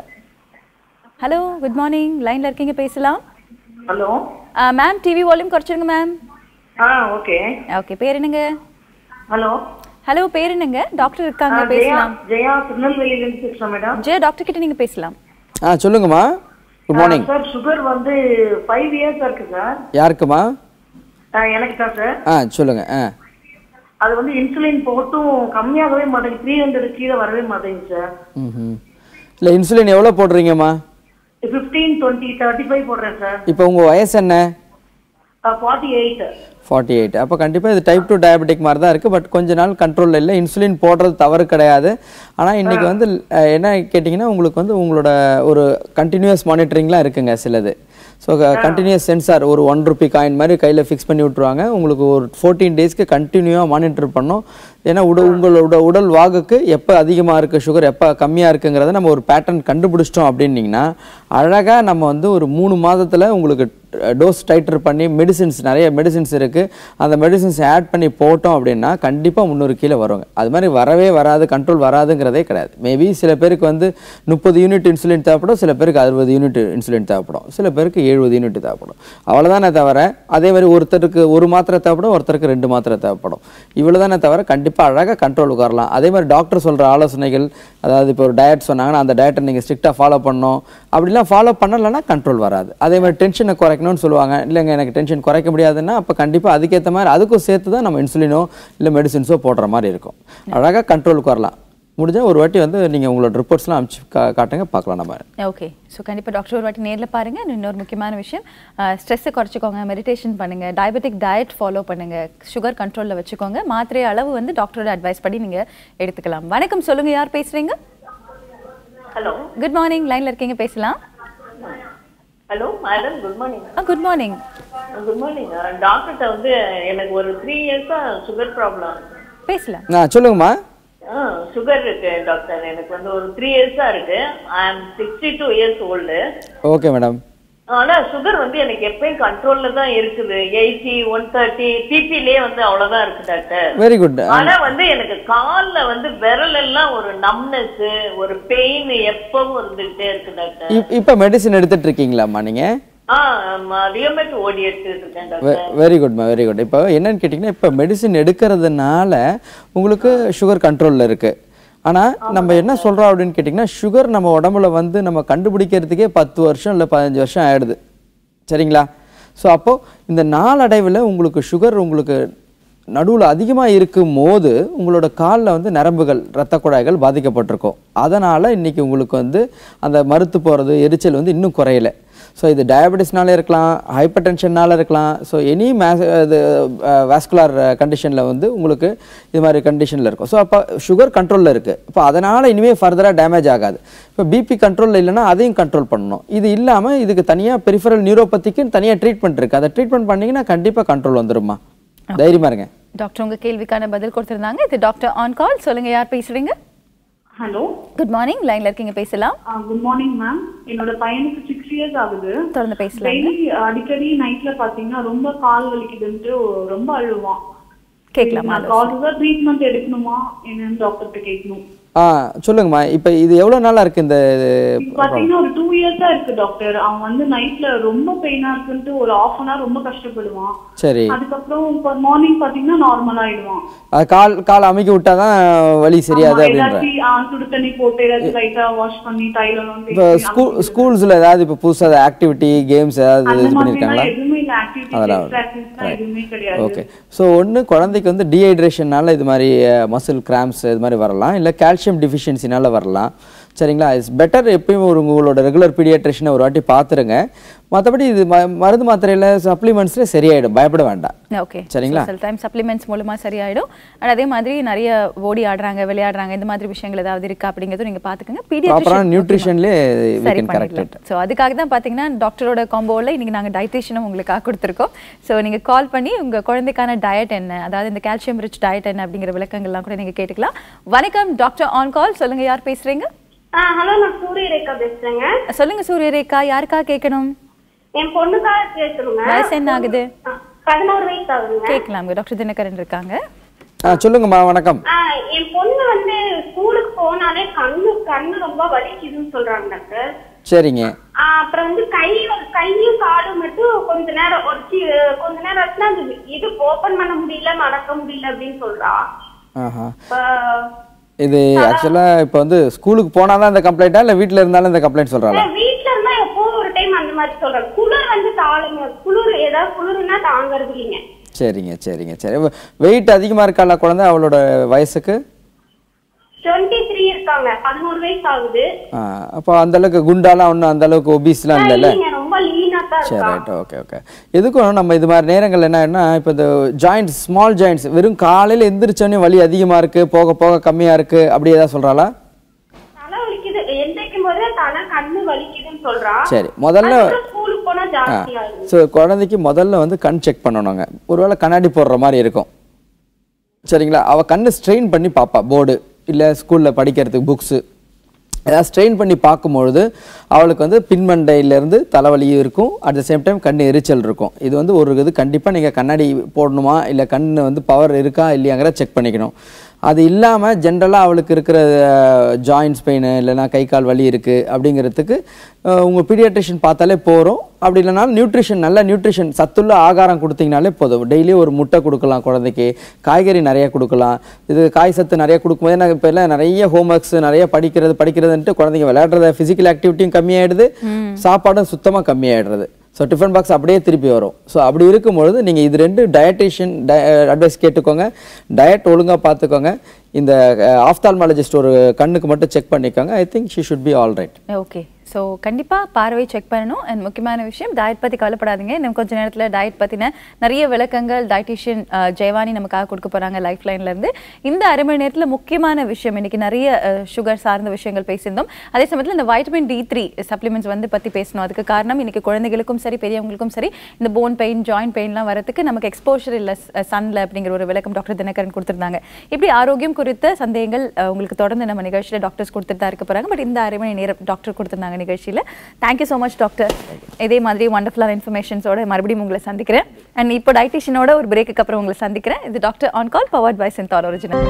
ஹலோ குட் மார்னிங் லைனில் இருக்கீங்க பேசலாம் ஹலோ மேம் டிவி வால்யூம் குறைச்சிருங்க மேம் ஆ ஓகே ஓகே பேர் என்னங்க ஹலோ ஹலோ பேர் என்னங்க டாக்டர் இருக்காங்க ஜெயா பேசலாம் ஜெயா திருநெல்வேலியிலேருந்து பேசுகிறேன் மேடம் ஜெய டாக்டர் கிட்ட நீங்கள் பேசலாம் ஆ சொல்லுங்கம்மா குட் மார்னிங் சார் சுகர் வந்து ஃபைவ் இயர்ஸ் இருக்கு சார் யாருக்குமா எனக்கு தான் சார் ஆ சொல்லுங்கள் ஆ அது வந்து இன்சுலின் போட்டும் கம்மியாகவே மாட்டேங்குது த்ரீ ஹண்ட்ரட் கீழே வரவே மாட்டேங்குது சார் ம் இல்லை இன்சுலின் எவ்வளோ போடுறீங்கம்மா ஃபிஃப்டீன் டுவெண்ட்டி தேர்ட்டி ஃபைவ் போடுறேன் சார் இப்போ உங்கள் வயசு என்ன ஃபார்ட்டி எயிட் ஃபார்ட்டி எயிட் அப்போ கண்டிப்பாக இது டைப் டூ டயபெட்டிக் மாதிரி தான் இருக்குது பட் கொஞ்ச நாள் கண்ட்ரோலில் இல்லை இன்சுலின் போடுறது தவறு கிடையாது ஆனால் இன்றைக்கி வந்து அஹ், என்ன கேட்டிங்கன்னா உங்களுக்கு வந்து உங்களோட ஒரு கண்டினியூஸ் மானிட்டரிங்லாம் இருக்குங்க சிலது ஸோ கண்டினியூஸ் சென்சார் ஒரு ஒன் ருபி காயின் மாதிரி கையில் ஃபிக்ஸ் பண்ணி விட்ருவாங்க உங்களுக்கு ஒரு ஃபோர்டீன் டேஸ்க்கு கண்டினியூவாக மானிட்டர் பண்ணோம் ஏன்னா உட உங்களோட உடல் வாகுக்கு எப்போ அதிகமாக இருக்குது சுகர் எப்போ கம்மியாக இருக்குங்கிறத நம்ம ஒரு பேட்டர்ன் கண்டுபிடிச்சிட்டோம் அப்படின்னிங்கன்னா அழகாக நம்ம வந்து ஒரு மூணு மாதத்தில் உங்களுக்கு டோஸ் டைட்டர் பண்ணி மெடிசின்ஸ் நிறைய மெடிசின்ஸ் இருக்குது அந்த மெடிசின்ஸ் ஆட் பண்ணி போட்டோம் அப்படின்னா கண்டிப்பாக முந்நூறு கீழே வருவாங்க அது மாதிரி வரவே வராது கண்ட்ரோல் வராதுங்கிறதே கிடையாது மேபி சில பேருக்கு வந்து முப்பது யூனிட் இன்சுலின் தேவைப்படும் சில பேருக்கு அறுபது யூனிட் இன்சுலின் தேவைப்படும் சில பேருக்கு எழுபது யூனிட் தேவைப்படும் அவ்வளோதானே தவிர அதே மாதிரி ஒருத்தருக்கு ஒரு மாத்திரை தேவைப்படும் ஒருத்தருக்கு ரெண்டு மாத்திரை தேவைப்படும் இவ்வளோதானே தவிர கண்டிப்பாக அழகாக கண்ட்ரோலுக்கு வரலாம் அதே மாதிரி டாக்டர் சொல்கிற ஆலோசனைகள் அதாவது இப்போ ஒரு டயட் சொன்னாங்கன்னா அந்த டயட்டை நீங்கள் ஸ்ட்ரிக்டாக ஃபாலோ பண்ணணும் அப்படிலாம் ஃபாலோ பண்ணலைன்னா கண்ட்ரோல் வராது அதே மாதிரி டென்ஷனை குறைக்கணும்னு சொல்லுவாங்க இல்லைங்க எனக்கு டென்ஷன் குறைக்க முடியாதுன்னா அப்போ கண்டிப்பாக அதுக்கேற்ற மாதிரி அதுக்கும் சேர்த்து தான் நம்ம இன்சுலினோ இல்லை மெடிசின்ஸோ போடுற மாதிரி இருக்கும் அழகாக கண்ட்ரோலுக்கு வரலாம் முடிஞ்சால் ஒரு வாட்டி வந்து நீங்கள் உங்களோட ரிப்போர்ட்ஸ்லாம் அனுப்பிச்சு கா காட்டுங்க பார்க்கலாம் நம்ம ஓகே ஸோ கண்டிப்பாக டாக்டர் ஒரு வாட்டி நேரில் பாருங்க And இன்னொரு முக்கியமான விஷயம் ஸ்ட்ரெஸ்ஸை குறைச்சிக்கோங்க மெடிடேஷன் பண்ணுங்க டயபெட்டிக் டயட் ஃபாலோ பண்ணுங்க சுகர் கண்ட்ரோலில் வச்சுக்கோங்க மாத்திரை அளவு வந்து டாக்டரோட அட்வைஸ் படி நீங்க எடுத்துக்கலாம் வணக்கம் சொல்லுங்க யார் பேசுறீங்க ஹலோ குட் மார்னிங் லைன்ல இருக்கீங்க பேசலாம் hello madam good morning good morning good morning டாக்டர்கிட்ட வந்து எனக்கு ஒரு த்ரீ இயர்ஸா சுகர் ப்ராப்ளம் பேசலாம் ஆ சொல்லுங்கம்மா சுகர் இருக்கு டாக்டர் எனக்கு வந்து ஒரு த்ரீ இயர்ஸா இருக்கு I am sixty two years old okay madam ஆனா சுகர் வந்து எனக்கு எப்பயும் கண்ட்ரோல்ல தான் இருக்குது எயிட்டி ஒன் தேர்ட்டி பிபிலே வந்து அவ்வளவுதான் இருக்கு டாக்டர் வெரி குட் ஆனா வந்து எனக்கு கால்ல வந்து விரல் எல்லாம் ஒரு நம்னஸ் ஒரு பெயின் எப்பவும் இருந்துகிட்டே இருக்கு டாக்டர் இப்போ மெடிசின் எடுத்துட்டு இருக்கீங்களாம்மா நீங்கள் ஆ ரியோமெட் ஓடி எடுத்துட்டு இருக்கேன் டாக்டர் வெரி குட்மா வெரி குட் இப்போ என்னன்னு கேட்டிங்கன்னா இப்போ மெடிசின் எடுக்கிறதுனால உங்களுக்கு சுகர் கண்ட்ரோலில் இருக்குது ஆனால் நம்ம என்ன சொல்கிறோம் அப்படின்னு கேட்டிங்கன்னா சுகர் நம்ம உடம்புல வந்து நம்ம கண்டுபிடிக்கிறதுக்கே பத்து வருஷம் இல்லை பதினஞ்சு வருஷம் ஆயிடுது சரிங்களா ஸோ அப்போது இந்த நாளடைவில் உங்களுக்கு சுகர் உங்களுக்கு நடுவில் அதிகமாக இருக்கும் போது உங்களோட காலில் வந்து நரம்புகள் இரத்த குழாய்கள் பாதிக்கப்பட்டிருக்கும் அதனால் இன்றைக்கி உங்களுக்கு வந்து அந்த மறுத்து போகிறது எரிச்சல் வந்து இன்னும் குறையல ஸோ இது டயபெட்டிஸ்னால இருக்கலாம் ஹைப்பர் டென்ஷன்னால இருக்கலாம் ஸோ எனி மேஸ் இது வாஸ்குலார் கண்டிஷனில் வந்து உங்களுக்கு இது மாதிரி கண்டிஷனில் இருக்கும் ஸோ அப்போ சுகர் கண்ட்ரோலில் இருக்குது இப்போ அதனால் இனிமேல் ஃபர்தராக டேமேஜ் ஆகாது இப்போ பிபி கண்ட்ரோலில் இல்லைன்னா அதையும் கண்ட்ரோல் பண்ணணும் இது இல்லாமல் இதுக்கு தனியாக பெரிஃபரல் நியூரோபதிக்கு தனியாக ட்ரீட்மெண்ட் இருக்குது அதை ட்ரீட்மெண்ட் பண்ணிங்கன்னா கண்டிப்பாக கண்ட்ரோல் வந்துருமா தைரியமா இருங்க டாக்டர் உங்க கேள்விக்கான பதில் கொடுத்திருந்தாங்க இது டாக்டர் ஆன் கால் சொல்லுங்க யார் பேசுறீங்க ஹலோ குட் மார்னிங் லைன்ல இருக்கீங்க பேசலாம் குட் மார்னிங் மேம் என்னோட பையனுக்கு சிக்ஸ் இயர்ஸ் ஆகுது தொடர்ந்து பேசலாம் டெய்லி அடிக்கடி நைட்ல பாத்தீங்கன்னா ரொம்ப கால் வலிக்குதுன்ட்டு ரொம்ப அழுவான் கேட்கலாமா கால் ட்ரீட்மெண்ட் எடுக்கணுமா என்னன்னு டாக்டர்கிட்ட கேட்கணும் ஆ சொல்லுங்கம்மா இப்போ இது எவ்வளோ நாளாக இருக்குது இந்த இப்ப பாத்தீங்கன்னா ஒரு டூ இயர்ஸா இருக்கு டாக்டர் அவன் வந்து நைட்ல ரொம்ப பெயினா இருக்குன்ட்டு ஒரு ஆஃப் அன் ஹவர் ரொம்ப கஷ்டப்படுவான் சரி அதுக்கப்புறம் இப்போ மார்னிங் பாத்தீங்கன்னா நார்மல் ஆயிடுவான் அது கால் கால் அமைக்கி விட்டா தான் வலி சரியாது ஆமா, அப்படின்ற ஏதாச்சும் ஆ, சுடு தண்ணி போட்டு ஏதாச்சும் லைட்டா வாஷ் பண்ணி தைலம் இப்போ ஸ்கூல் ஸ்கூல்ஸில் ஏதாவது இப்போ புதுசாக ஆக்டிவிட்டி கேம்ஸ் ஏதாவது அந்த இது மாதிரி பண்ணியிருக்காங்களா எதுவுமே இல்ல ஆக்டிவிட்டி அதெல்லாம் எக்ஸ்ட்ரா எதுவுமே கிடையாது ஓகே ஸோ ஒன்று குழந்தைக்கு வந்து டீஹைட்ரேஷனால இது மாதிரி மசில் கிராம்ஸ் இது மாதிரி வரலாம் இல்லை கால்சியம் டிஃபிஷியன்சினால வரலாம் சரிங்களா இட்ஸ் பெட்டர் எப்பயும் ஒரு உங்களோட ரெகுலர் பீடியாட்ரிஷனை ஒரு வாட்டி பார்த்துருங்க மற்றபடி இது ம மருந்து மாத்திரையில் சப்ளிமெண்ட்ஸில் சரியாயிடும் பயப்பட வேண்டாம் ஓகே சரிங்களா? சில டைம் சப்ளிமெண்ட்ஸ் மூலமா சரியாயிடும் அண்ட் அதே மாதிரி நிறைய ஓடி ஆடுறாங்க விளையாடுறாங்க இந்த மாதிரி விஷயங்கள் ஏதாவது இருக்கா அப்படிங்கறதும் நீங்க பாத்துக்கோங்க ப்ராப்பரான பீடியாட்ரிஷியன் நியூட்ரிஷன்லேயே வி சரி கேன் கரெக்ட் பண்ணிடலாம் ஸோ அதுக்காக தான் பார்த்தீங்கன்னா டாக்டரோட காம்போவில் இன்னைக்கு நாங்கள் டயட்டிஷியனும் உங்களுக்காக கொடுத்துருக்கோம் ஸோ நீங்கள் கால் பண்ணி உங்கள் குழந்தைக்கான டயட் என்ன அதாவது இந்த கால்சியம் ரிச் டயட் என்ன அப்படிங்கிற விளக்கங்கள்லாம் கூட நீங்கள் கேட்டுக்கலாம் வணக்கம் டாக்டர் ஆன் கால் சொல்லுங்க யார் பேசுறீங்க ஹலோ நான் சூரிய ரேகா பேசுறேங்க சொல்லுங்க சூரியரேகா யாருக்கா கேட்கணும் என் பொண்ணுக்காக பேசணுங்க வயசு என்ன ஆகுது ஆ, பதினோரு வயசு ஆகுதுங்க கேட்கலாம் டாக்டர் தினகரன் இருக்காங்க ஆ சொல்லுங்கம்மா வணக்கம் ஆ, என் பொண்ணு வந்து ஸ்கூலுக்கு போனாலே கண்ணு கண்ணு ரொம்ப வலிக்குதுன்னு சொல்றாங்க டாக்டர் சரிங்க ஆ, அப்புறம் வந்து கை கையும் காலும் மட்டும் கொஞ்ச நேரம் ஒரு சி- கொஞ்ச நேரம் ஆச்சுன்னா அது இது ஓபன் பண்ண முடியல மடக்க முடியல அப்படின்னு சொல்றா ஆஹா இப்ப இது ஆக்சுவலாக இப்போ வந்து ஸ்கூலுக்கு போனால் தான் இந்த கம்ப்ளைண்ட்டா இல்லை வீட்டில் இருந்தாலும் இந்த கம்ப்ளைண்ட் சொல்கிறாளா வீட்ல இருந்தா எப்போ ஒரு டைம் அந்த மாதிரி சொல்றாங்க குளிர் வந்து தாளுங்க குளிர் ஏதாவது குளிர்னா தாங்கறது இல்லைங்க சரிங்க சரிங்க சரி வெயிட் அதிகமாக இருக்காளா குழந்தை அவளோட வயசுக்கு டுவெண்ட்டி த்ரீ இருக்காங்க பதினோரு வயசு ஆகுது ஆ, அப்போ அந்த அளவுக்கு குண்டாலாம் ஒன்றும் அந்த அளவுக்கு ஒபீஸ்லாம் இல்லைல்ல இல்லைங்க ரொம்ப லீனா தான் சரி இருக்கா ரைட் ஓகே ஓகே எதுக்கும் நம்ம இது மாதிரி நேரங்கள் என்ன இப்போ இந்த ஜாயிண்ட்ஸ் ஸ்மால் ஜாயிண்ட்ஸ் வெறும் காலையில் எந்திரிச்சோடனே வலி அதிகமாக இருக்குது போக போக கம்மியாக இருக்குது அப்படி ஏதாவது சொல்கிறாளா தலை வலிக்குது எந்திரிக்கும் போதே தலை கண்ணு வலிக்குதுன்னு சொல்றா சரி முதல்ல அதுக்கப்புறம் ஸ்கூலுக்கு போனா ஜாஸ்தி ஆகுது ஸோ குழந்தைக்கு முதல்ல வந்து கண் செக் பண்ணணுங்க ஒருவேளை கண்ணாடி போடுற மாதிரி இருக்கும் சரிங்களா அவள் கண்ணு ஸ்ட்ரெயின் பண்ணி பார்ப்பா போர்டு இல்லை ஸ்கூலில் படிக்கிறதுக்கு புக்ஸு ஏதாவது ஸ்ட்ரெயின் பண்ணி பார்க்கும்பொழுது அவளுக்கு வந்து பின்மண்டையிலேருந்து தலைவலியும் இருக்கும் அட் த சேம் டைம் கண் எரிச்சல் இருக்கும் இது வந்து ஒரு இது கண்டிப்பாக நீங்கள் கண்ணாடி போடணுமா இல்லை கண் வந்து பவர் இருக்கா இல்லையாங்கிற செக் பண்ணிக்கணும் அது இல்லாமல் ஜென்ரலாக அவளுக்கு இருக்கிற ஜாயின்ஸ் பெயின் இல்லைன்னா கை கால் வலி இருக்குது அப்படிங்கிறதுக்கு உங்கள் பீடியாட்ரிஷியன் பார்த்தாலே போகிறோம் அப்படி இல்லைனாலும் நியூட்ரிஷன் நல்ல நியூட்ரிஷன் சத்துள்ள ஆகாரம் கொடுத்தீங்கனாலே போதும் டெய்லி ஒரு முட்டை கொடுக்கலாம் குழந்தைக்கு காய்கறி நிறைய கொடுக்கலாம் இது காய் சத்து நிறைய கொடுக்கும்போது எனக்கு இப்போ எல்லாம் நிறைய ஹோம்ஒர்க்ஸ் நிறைய படிக்கிறது படிக்கிறதுன்ட்டு குழந்தைங்க விளையாடுறத ஃபிசிக்கல் ஆக்டிவிட்டியும் கம்மியாயிடுது சாப்பாடும் சுத்தமாக கம்மியாயிடுறது ஸோ டிஃபன் பாக்ஸ் அப்படியே திருப்பி வரும் ஸோ அப்படி இருக்கும்பொழுது நீங்கள் இது ரெண்டு டயட்டிஷியன் அட்வைஸ் கேட்டுக்கோங்க டயட் ஒழுங்காக பார்த்துக்கோங்க இந்த ஆஃப்தால்மாலஜிஸ்ட் ஒரு கண்ணுக்கு மட்டும் செக் பண்ணிக்கோங்க I think she should be all right okay so கண்டிப்பாக பார்வை செக் பண்ணணும் அண்ட் முக்கியமான விஷயம் டயட் பற்றி கவலைப்படாதீங்க இன்னும் கொஞ்ச நேரத்தில் டயட் பற்றின நிறைய விளக்கங்கள் டயட்டிஷியன் ஜெயவானி நமக்காக கொடுக்க போகிறாங்க லைஃப் லைன்லேருந்து இந்த அரை மணி நேரத்தில் முக்கியமான விஷயம் இன்னைக்கு நிறைய சுகர் சார்ந்த விஷயங்கள் பேசியிருந்தோம் அதே சமயத்தில் இந்த வைட்டமின் டி த்ரீ சப்ளிமெண்ட்ஸ் வந்து பற்றி பேசணும் அதுக்கு காரணம் இன்னைக்கு குழந்தைகளுக்கும் சரி பெரியவங்களுக்கும் சரி இந்த போன் பெயின் ஜாயிண்ட் பெயின்லாம் வரதுக்கு நமக்கு எக்ஸ்போஷர் இல்லை சன்ல அப்படிங்கிற ஒரு விளக்கம் டாக்டர் தினகரன் கொடுத்துருந்தாங்க இப்படி ஆரோக்கியம் குறித்த சந்தேகங்கள் அஹ், உங்களுக்கு தொடர்ந்து நம்ம நிகழ்ச்சியில் டாக்டர்ஸ் கொடுத்துட்டு தான் இருக்க போகிறாங்க பட் இந்த அரை மணி நேரம் டாக்டர் கொடுத்துருந்தாங்க நிகழ்ச்சியில் தேங்க்யூ ஸோ மச் டாக்டர் இதே மாதிரி வண்டர்ஃபுல்லான இன்ஃபர்மேஷன்ஸோட மறுபடியும் உங்களை சந்திக்கிறேன் அண்ட் இப்போ டயட்டிஷியனோட ஒரு பிரேக்குக்கு அப்புறம் உங்களை சந்திக்கிறேன் இது doctor on call powered by Cinthol original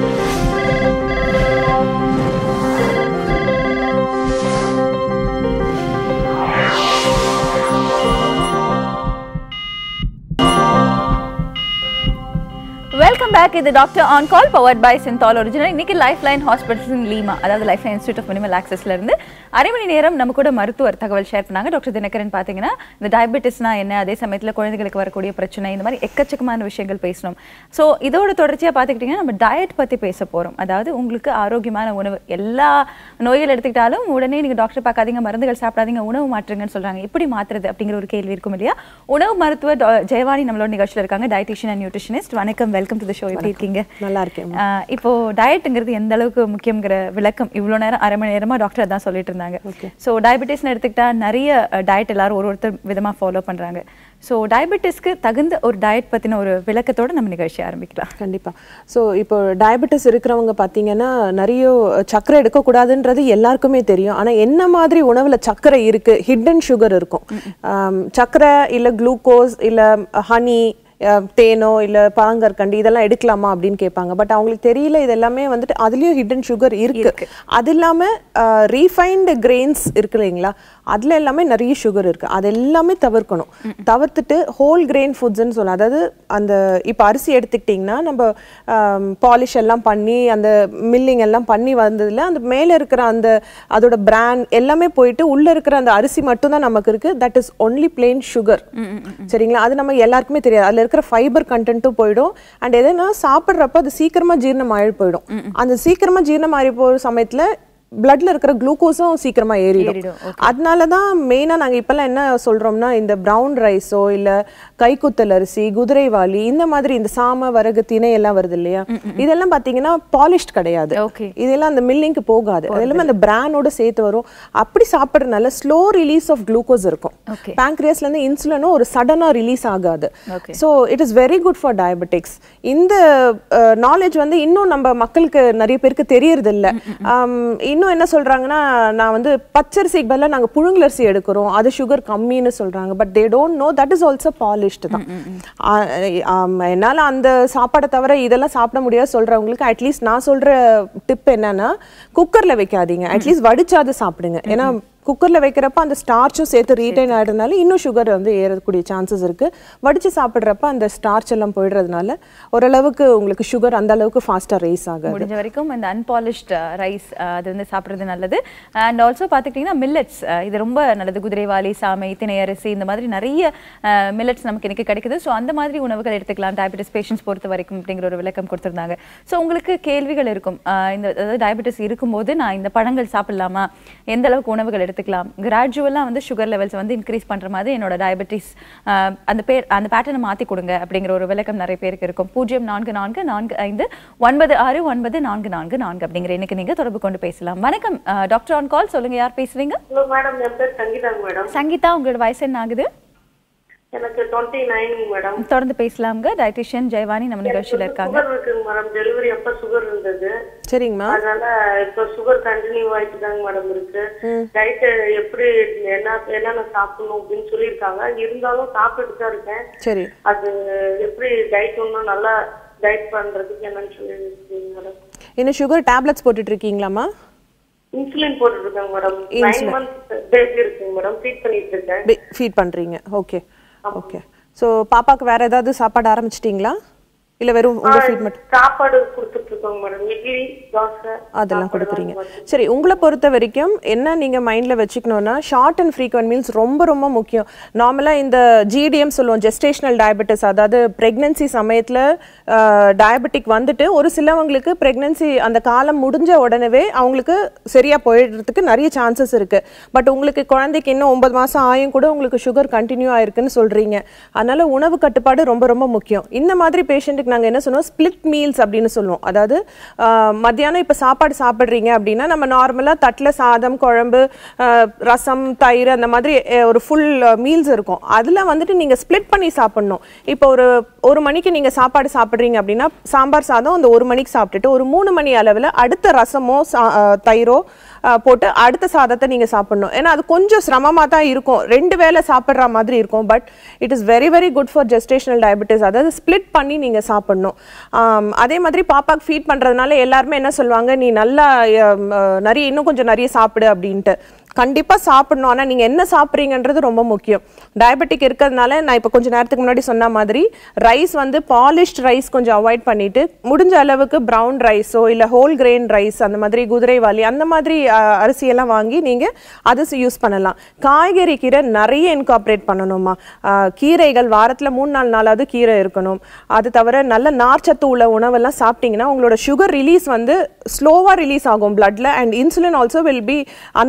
welcome back இது doctor on call powered by Cinthol original இன்னைக்கு life line hospitals in LIMA அதாவது life line institute of minimal ஆக்சஸ்ல இருந்து அரை மணி நேரம் நம்ம கூட மருத்துவர் தகவல் ஷேர் பண்ணாங்க டாக்டர் தினகரன் பார்த்தீங்கன்னா இந்த டயபெட்டிஸ்னா என்ன அதே சமயத்தில் குழந்தைகளுக்கு வரக்கூடிய பிரச்சனை இந்த மாதிரி எக்கச்சக்கமான விஷயங்கள் பேசணும் ஸோ இதோட தொடர்ச்சியாக பார்த்துக்கிட்டிங்கன்னா நம்ம டயட் பற்றி பேச போகிறோம் அதாவது உங்களுக்கு ஆரோக்கியமான உணவு எல்லா நோய்கள் எடுத்துக்கிட்டாலும் உடனே நீங்கள் டாக்டர் பார்க்காதீங்க மருந்துகள் சாப்பிடாதீங்க உணவு மாற்றுங்கன்னு சொல்கிறாங்க எப்படி மாற்றுறது அப்படிங்கிற ஒரு கேள்வி இருக்கும் இல்லையா உணவு மருத்துவர் டா- ஜெயவாணி நம்மளோட நிகழ்ச்சியில் இருக்காங்க டயட்டிஷியன் அண்ட் நியூட்ரிஷனிஸ்ட் வணக்கம் வெல்கம் டு த ஷோ எப்படி இருக்கீங்க நல்லா இருக்கேன் ஆஹ் இப்போ டயட்டுங்கிறது எந்த அளவுக்கு முக்கியங்கிற விளக்கம் இவ்வளோ நேரம் அரை மணி நேரமா டாக்டர் அதான் சொல்லிட்டு இருந்தாங்க ஸோ டயபெட்டிஸ்னு எடுத்துக்கிட்டா நிறைய டயட் எல்லாரும் ஒரு ஒருத்தர் விதமா ஃபாலோ பண்றாங்க ஸோ டயபெட்டிஸ்க்கு தகுந்த ஒரு டயட் பற்றின ஒரு விளக்கத்தோட நம்ம நிகழ்ச்சி ஆரம்பிக்கலாம் கண்டிப்பா ஸோ இப்போ டயபெட்டிஸ் இருக்கிறவங்க பார்த்தீங்கன்னா நிறைய சர்க்கரை எடுக்கக்கூடாதுன்றது எல்லாருக்குமே தெரியும் ஆனா என்ன மாதிரி உணவுல சர்க்கரை இருக்கு ஹிடன் சுகர் இருக்கும் ஆம், சர்க்கரை இல்ல குளுக்கோஸ் இல்ல ஹனி தேனோ இல்ல பழங்கற்கண்டு இதெல்லாம் எடுக்கலாமா அப்படின்னு கேட்பாங்க பட் அவங்களுக்கு தெரியல இது எல்லாமே வந்துட்டு அதுலயும் ஹிடன் சுகர் இருக்கு அது இல்லாம ரீஃபைன்டு கிரெயின்ஸ் இருக்கு இல்லைங்களா அதுல எல்லாமே நிறைய சுகர் இருக்கு அது எல்லாமே தவிர்க்கணும் தவிர்த்துட்டு ஹோல் கிரெயின் ஃபுட்ஸ்ன்னு சொல்லலாம் அதாவது அந்த இப்போ அரிசி எடுத்துக்கிட்டிங்கன்னா நம்ம பாலிஷ் எல்லாம் பண்ணி அந்த மில்லிங் எல்லாம் பண்ணி வந்ததுல அந்த மேலே இருக்கிற அந்த அதோட பிராண்ட் எல்லாமே போயிட்டு உள்ள இருக்கிற அந்த அரிசி மட்டும் தான் நமக்கு இருக்கு that is only plain sugar சரிங்களா அது நம்ம எல்லாருக்குமே தெரியாது அதுல இருக்கிற ஃபைபர் கண்டென்ட்டும் போயிடும் அண்ட் எதுனா சாப்பிட்றப்ப அது சீக்கிரமா ஜீரணம் ஆகி போயிடும் அந்த சீக்கிரமா ஜீரணம் ஆகி போகிற சமயத்துல பிளட்ல இருக்கிற குளுக்கோஸும் சீக்கிரமா ஏறிடும் ஏறிடும், அதனால தான் மெயினா நாங்க இப்பெல்லாம் என்ன சொல்றோம்னா இந்த பிரவுன் ரைஸோ இல்ல கைக்குத்தல் அரிசி குதிரைவாளி இந்த மாதிரி இந்த சாம வரகு திணை எல்லாம் வருது இல்லையா இதெல்லாம் பாத்தீங்கன்னா பாலிஷ்ட் கிடையாது Okay. இதெல்லாம் அந்த மில்லிங்க்கு போகாது அது எல்லாமே அந்த பிரானோட சேர்த்து வரும் அப்படி சாப்பிட்றதுனால ஸ்லோ ரிலீஸ் ஆஃப் குளுக்கோஸ் இருக்கும் Okay. பேங்க்ரியாஸ்ல இருந்து இன்சுலினும் ஒரு சடனா ரிலீஸ் ஆகாது Okay. So it is very good for diabetics இந்த நாலேஜ் வந்து இன்னும் நம்ம மக்களுக்கு நிறைய பேருக்கு தெரியறது இல்ல ஆம், இன்னும் என்ன சொல்றாங்கன்னா நான் வந்து பச்சரிசிக்கு பதிலாக நாங்க புழுங்கலரிசி எடுக்கிறோம் அது சுகர் கம்மின்னு சொல்றாங்க but they don't know that is also polished தான் ஆ, ஆம், என்னால அந்த சாப்பாடை தவிர இதெல்லாம் சாப்பிட முடியாது சொல்றவங்களுக்கு அட்லீஸ்ட் நான் சொல்ற டிப் என்னன்னா குக்கர்ல வைக்காதீங்க அட்லீஸ்ட் வடிச்சாது சாப்பிடுங்க ஏன்னா குக்கர்ல வைக்கிறப்ப அந்த ஸ்டார்ச்சும் சேர்த்து ரீடைன் ஆயிடுறதுனால இன்னும் சுகர் வந்து ஏறக்கூடிய சான்சஸ் இருக்கு வடிச்சு சாப்பிடுறப்ப அந்த ஸ்டார்ச் எல்லாம் போயிடுறதுனால ஓரளவுக்கு உங்களுக்கு சுகர் அந்த அளவுக்கு ஃபாஸ்டா ரைஸ் ஆகாது முடிஞ்ச வரைக்கும் இந்த அன்பாலிஷ்ட் ரைஸ் அது வந்து சாப்பிட்றது நல்லது அண்ட் ஆல்சோ பார்த்துக்கிட்டிங்கன்னா மில்லட்ஸ் இது ரொம்ப நல்லது குதிரைவாலி சாமை திணை அரிசி இந்த மாதிரி நிறைய மில்லட்ஸ் நமக்கு இன்னைக்கு கிடைக்குது ஸோ அந்த மாதிரி உணவுகள் எடுத்துக்கலாம் டயபெட்டிஸ் பேஷண்ட்ஸ் பொறுத்த வரைக்கும் அப்படிங்கிற ஒரு விளக்கம் கொடுத்துருந்தாங்க ஸோ உங்களுக்கு கேள்விகள் இருக்கும் அஹ் இந்த அதாவது டயபெட்டிஸ் இருக்கும்போது நான் இந்த பழங்கள் சாப்பிடலாமா எந்த அளவுக்கு உணவுகள் எடுத்துக்கலாம் கிராஜுவலாக வந்து சுகர் லெவல்ஸ் வந்து இன்க்ரீஸ் பண்ணுற மாதிரி என்னோட டயபெட்டிஸ் அந்த பேர் அந்த பேட்டர்னை மாற்றி கொடுங்க அப்படிங்கிற ஒரு விளக்கம் நிறைய பேருக்கு இருக்கும் பூஜ்ஜியம் நான்கு நான்கு நான்கு ஐந்து ஒன்பது ஆறு ஒன்பது நான்கு நான்கு நான்கு அப்படிங்கிற எனக்கு நீங்க தொடர்பு கொண்டு பேசலாம் வணக்கம் டாக்டர் ஆன் கால் சொல்லுங்க யார் பேசுறீங்க ஹலோ மேடம் என் பேர் சங்கீதாங்க மேடம் சங்கீதா உங்களோட வயசு என்ன ஆகுது எனக்கு டுவெண்ட்டி நைன் மேடம் தொடர்ந்து பேசலாங்க டயட்டிஷியன் ஜெயவாணி நம்ம நிகழ்ச்சியில இருக்காங்க சுகர் இருக்குங்க மேடம் டெலிவரி அப்ப சுகர் இருந்தது சரிங்கம்மா அதனால இப்ப சுகர் கண்டினியூ ஆயிட்டு தாங்க மேடம் இருக்கு டயட் எப்படி என்ன என்னென்ன சாப்பிடணும் அப்படின்னு சொல்லியிருக்காங்க இருந்தாலும் சாப்பிட்டுட்டு தான் இருக்கேன் சரி அது எப்படி டயட் இன்னும் நல்லா டயட் பண்றதுக்கு என்னன்னு சொல்லி மேடம் இன்னும் சுகர் டேப்லெட்ஸ் போட்டுட்டு இருக்கீங்களாம்மா இன்சுலின் போட்டுட்டு இருக்கேங்க மேடம் நைன் மந்த்ஸ் பேபி இருக்குங்க மேடம் ட்ரீட் பண்ணிட்டு இருக்கேன் ஃபீட் பண்றீங்க ஓகே ஓகே ஸோ பாப்பாக்கு வேற ஏதாவது சாப்பாடு ஆரம்பிச்சிட்டிங்களா இல்ல வெறும் உங்க ஃபீட் மட்டும் சாப்பாடு கொடுத்துட்டு இருக்கோங்க மேடம் இட்லி தோசை அதெல்லாம் கொடுக்குறீங்க சரி உங்களை பொறுத்த வரைக்கும் என்ன நீங்க மைண்ட்ல வச்சுக்கணும்னா ஷார்ட் அண்ட் ஃப்ரீக்வெண்ட் மீல்ஸ் ரொம்ப ரொம்ப முக்கியம் நார்மலா இந்த ஜிடிஎம் சொல்லுவோம் ஜெஸ்டேஷனல் டயபெட்டிஸ் அதாவது பிரெக்னன்சி சமயத்துல டயபெட்டிக் வந்துட்டு ஒரு சிலவங்களுக்கு பிரெக்னன்சி அந்த காலம் முடிஞ்ச உடனே அவங்களுக்கு சரியா போயிடுறதுக்கு நிறைய சான்சஸ் இருக்கு பட் உங்களுக்கு குழந்தைக்கு இன்னும் ஒன்பது மாசம் ஆயும் கூட உங்களுக்கு சுகர் கண்டினியூ ஆயிருக்குன்னு சொல்றீங்க அதனால உணவு கட்டுப்பாடு ரொம்ப ரொம்ப முக்கியம் இந்த மாதிரி பேஷண்ட்டுக்கு நாங்க என்ன சொல்லுவோம் ஸ்பிளிட் மீல்ஸ் அப்படின்னு சொல்லுவோம் அதாவது ஆஹ், மத்தியானம் இப்ப சாப்பாடு சாப்பிடுறீங்க அப்படின்னா நம்ம நார்மலா தட்டுல சாதம் குழம்பு ஆஹ், ரசம் தயிர் அந்த மாதிரி அஹ், ஒரு ஃபுல் மீல்ஸ் இருக்கும் அதுல வந்துட்டு நீங்க ஸ்ப்ளிட் பண்ணி சாப்பிடணும் இப்போ ஒரு ஒரு மணிக்கு நீங்க சாப்பாடு சாப்பிடுறீங்க அப்படின்னா சாம்பார் சாதம் அந்த ஒரு மணிக்கு சாப்பிட்டுட்டு ஒரு மூணு மணி அளவுல அடுத்த ரசமோ சா- ஆஹ், தயிரோ ஆஹ், போட்டு அடுத்த சாதத்தை நீங்க சாப்பிடணும் ஏன்னா அது கொஞ்சம் சிரமமா தான் இருக்கும் ரெண்டு வேளை சாப்பிடுற மாதிரி இருக்கும் but it is very very good for gestational diabetes அதாவது ஸ்ப்ளிட் பண்ணி நீங்க சாப்பிடணும் ஆம், அதே மாதிரி பாப்பாக்கு ஃபீட் பண்றதுனால எல்லாருமே என்ன சொல்லுவாங்க நீ நல்லா ஆம், ஆஹ், நிறைய இன்னும் கொஞ்சம் நிறைய சாப்பிடு அப்படின்ட்டு கண்டிப்பா சாப்பிடணும் ஆனா நீங்க என்ன சாப்பிட்றீங்கன்றது ரொம்ப முக்கியம் டயபெட்டிக் இருக்கிறதுனால நான் இப்போ கொஞ்சம் நேரத்துக்கு முன்னாடி சொன்ன மாதிரி ரைஸ் வந்து பாலிஷ்ட் ரைஸ் கொஞ்சம் அவாய்ட் பண்ணிட்டு முடிஞ்ச அளவுக்கு ப்ரௌன் ரைஸோ இல்ல ஹோல் கிரெயின் ரைஸ் அந்த மாதிரி குதிரைவாலி அந்த மாதிரி அஹ், அரிசியெல்லாம் வாங்கி நீங்க அதை யூஸ் பண்ணலாம் காய்கறி கீரை நிறைய இன்கார்பரேட் பண்ணணுமா அஹ், கீரைகள் வாரத்துல மூணு நாலு நாளாவது கீரை இருக்கணும் அது தவிர நல்ல நார்ச்சத்து உள்ள உணவெல்லாம் சாப்பிட்டீங்கன்னா உங்களோட சுகர் ரிலீஸ் வந்து ஸ்லோவா ரிலீஸ் ஆகும் பிளட்ல and insulin also will be அந்த அளவுக்கு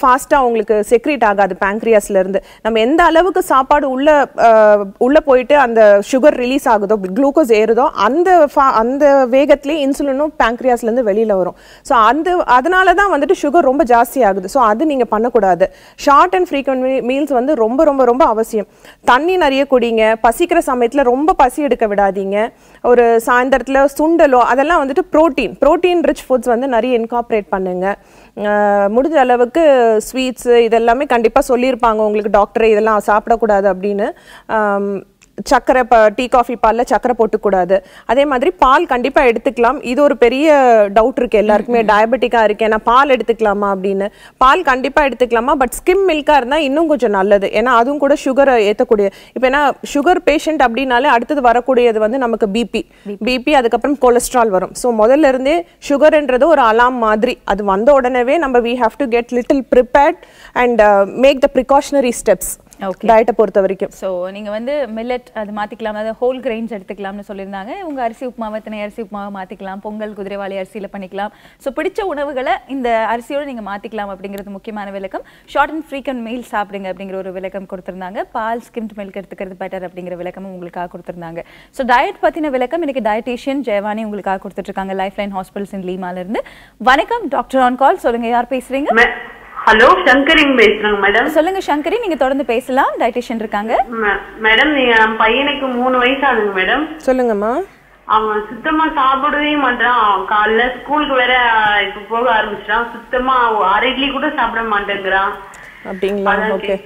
ஃபாஸ்ட்டாக உங்களுக்கு செக்ரீட் ஆகாது pancreasல இருந்து நம்ம எந்த அளவுக்கு சாப்பாடு உள்ள அஹ், உள்ள போயிட்டு அந்த சுகர் ரிலீஸ் ஆகுதோ குளுக்கோஸ் ஏறுதோ அந்த fa- அந்த வேகத்திலே இன்சுலினும் pancreasல இருந்து வெளியில வரும் ஸோ அந்த அதனால தான் வந்துட்டு சுகர் ரொம்ப ஜாஸ்தி ஆகுது ஸோ அது நீங்க பண்ணக்கூடாது ஷார்ட் அண்ட் ஃப்ரீக்வெண்ட் மீல்ஸ் வந்து ரொம்ப ரொம்ப ரொம்ப அவசியம் தண்ணி நிறைய குடிங்க பசிக்கிற சமயத்துல ரொம்ப பசி எடுக்க விடாதீங்க ஒரு சாயந்தரத்துல சுண்டலோ அதெல்லாம் வந்துட்டு புரோட்டீன் புரோட்டீன் ரிச் ஃபுட்ஸ் வந்து நிறைய இன்கார்பரேட் பண்ணுங்க அஹ் முடிஞ்ச அளவுக்கு ஸ்வீட்ஸ் இதெல்லாமே கண்டிப்பா சொல்லியிருப்பாங்க உங்களுக்கு டாக்டரே இதெல்லாம் சாப்பிடக்கூடாது அப்படின்னு ஆம், சர்க்கரை இப்போ டீ காஃபி பாலில் சர்க்கரை போட்டுக்கூடாது அதே மாதிரி பால் கண்டிப்பாக எடுத்துக்கலாம் இது ஒரு பெரிய டவுட் இருக்கு எல்லாருக்குமே டயபெட்டிக்காக இருக்கேன் நான் பால் எடுத்துக்கலாமா அப்படின்னு பால் கண்டிப்பாக எடுத்துக்கலாமா பட் ஸ்கிம் மில்காக இருந்தால் இன்னும் கொஞ்சம் நல்லது ஏன்னா அதுவும் கூட சுகரை ஏற்றக்கூடிய இப்போ ஏன்னா சுகர் பேஷண்ட் அப்படின்னாலே அடுத்தது வரக்கூடியது வந்து நமக்கு பிபி பிபி அதுக்கப்புறம் கொலஸ்ட்ரால் வரும் ஸோ முதல்ல இருந்தே சுகர்ன்றது ஒரு அலாம் மாதிரி அது வந்த உடனே நம்ம we have to get little prepared and make the precautionary steps Okay. டயட்டை பொறுத்த வரைக்கும் ஸோ நீங்க வந்து மில்லட் அது மாத்திக்கலாம் அதாவது ஹோல் கிரெயின்ஸ் எடுத்துக்கலாம்னு சொல்லியிருந்தாங்க உங்க அரிசி உப்புமாவை திணை அரிசி உப்புமாவை மாத்திக்கலாம் பொங்கல் குதிரைவாளி அரிசியில பண்ணிக்கலாம் ஸோ பிடிச்ச உணவுகளை இந்த அரிசியோட நீங்க மாத்திக்கலாம் அப்படிங்கிறது முக்கியமான விளக்கம் ஷார்ட் அண்ட் ஃப்ரீக்வன்ட் மீல் சாப்பிடுங்க அப்படிங்கிற ஒரு விளக்கம் கொடுத்திருந்தாங்க பால் ஸ்கிம்ட் மில்க் எடுத்துக்கிறது பெட்டர் அப்படிங்கிற விளக்கமும் உங்களுக்காக கொடுத்திருந்தாங்க ஸோ டயட் பத்தின விளக்கம் இன்னைக்கு டயட்டீஷியன் ஜெயவானி உங்களுக்காக கொடுத்துட்டு இருக்காங்க லைஃப் லைன் ஹாஸ்பிட்டல்ஸ் இன் லீமால இருந்து வணக்கம் டாக்டர் ஆன் கால் சொல்லுங்க யார் பேசுறீங்க ஹலோ சங்கரிங் பேசுறேங்க மேடம் சொல்லுங்க சங்கரி நீங்க தொடர்ந்து பேசலாம் டயட்டீஷியன் இருக்காங்க மேடம் நீங்க என் பையனுக்கு மூணு வயசு ஆகுதுங்க மேடம் சொல்லுங்கம்மா அவன் சுத்தமா சாப்பிடவே மாட்டான் காலைல ஸ்கூலுக்கு வேற இப்ப போக ஆரம்பிச்சிட்டான் சுத்தமா அரை இட்லி கூட சாப்பிட மாட்டேங்கிறான் அப்படிங்களா அதான் ஓகே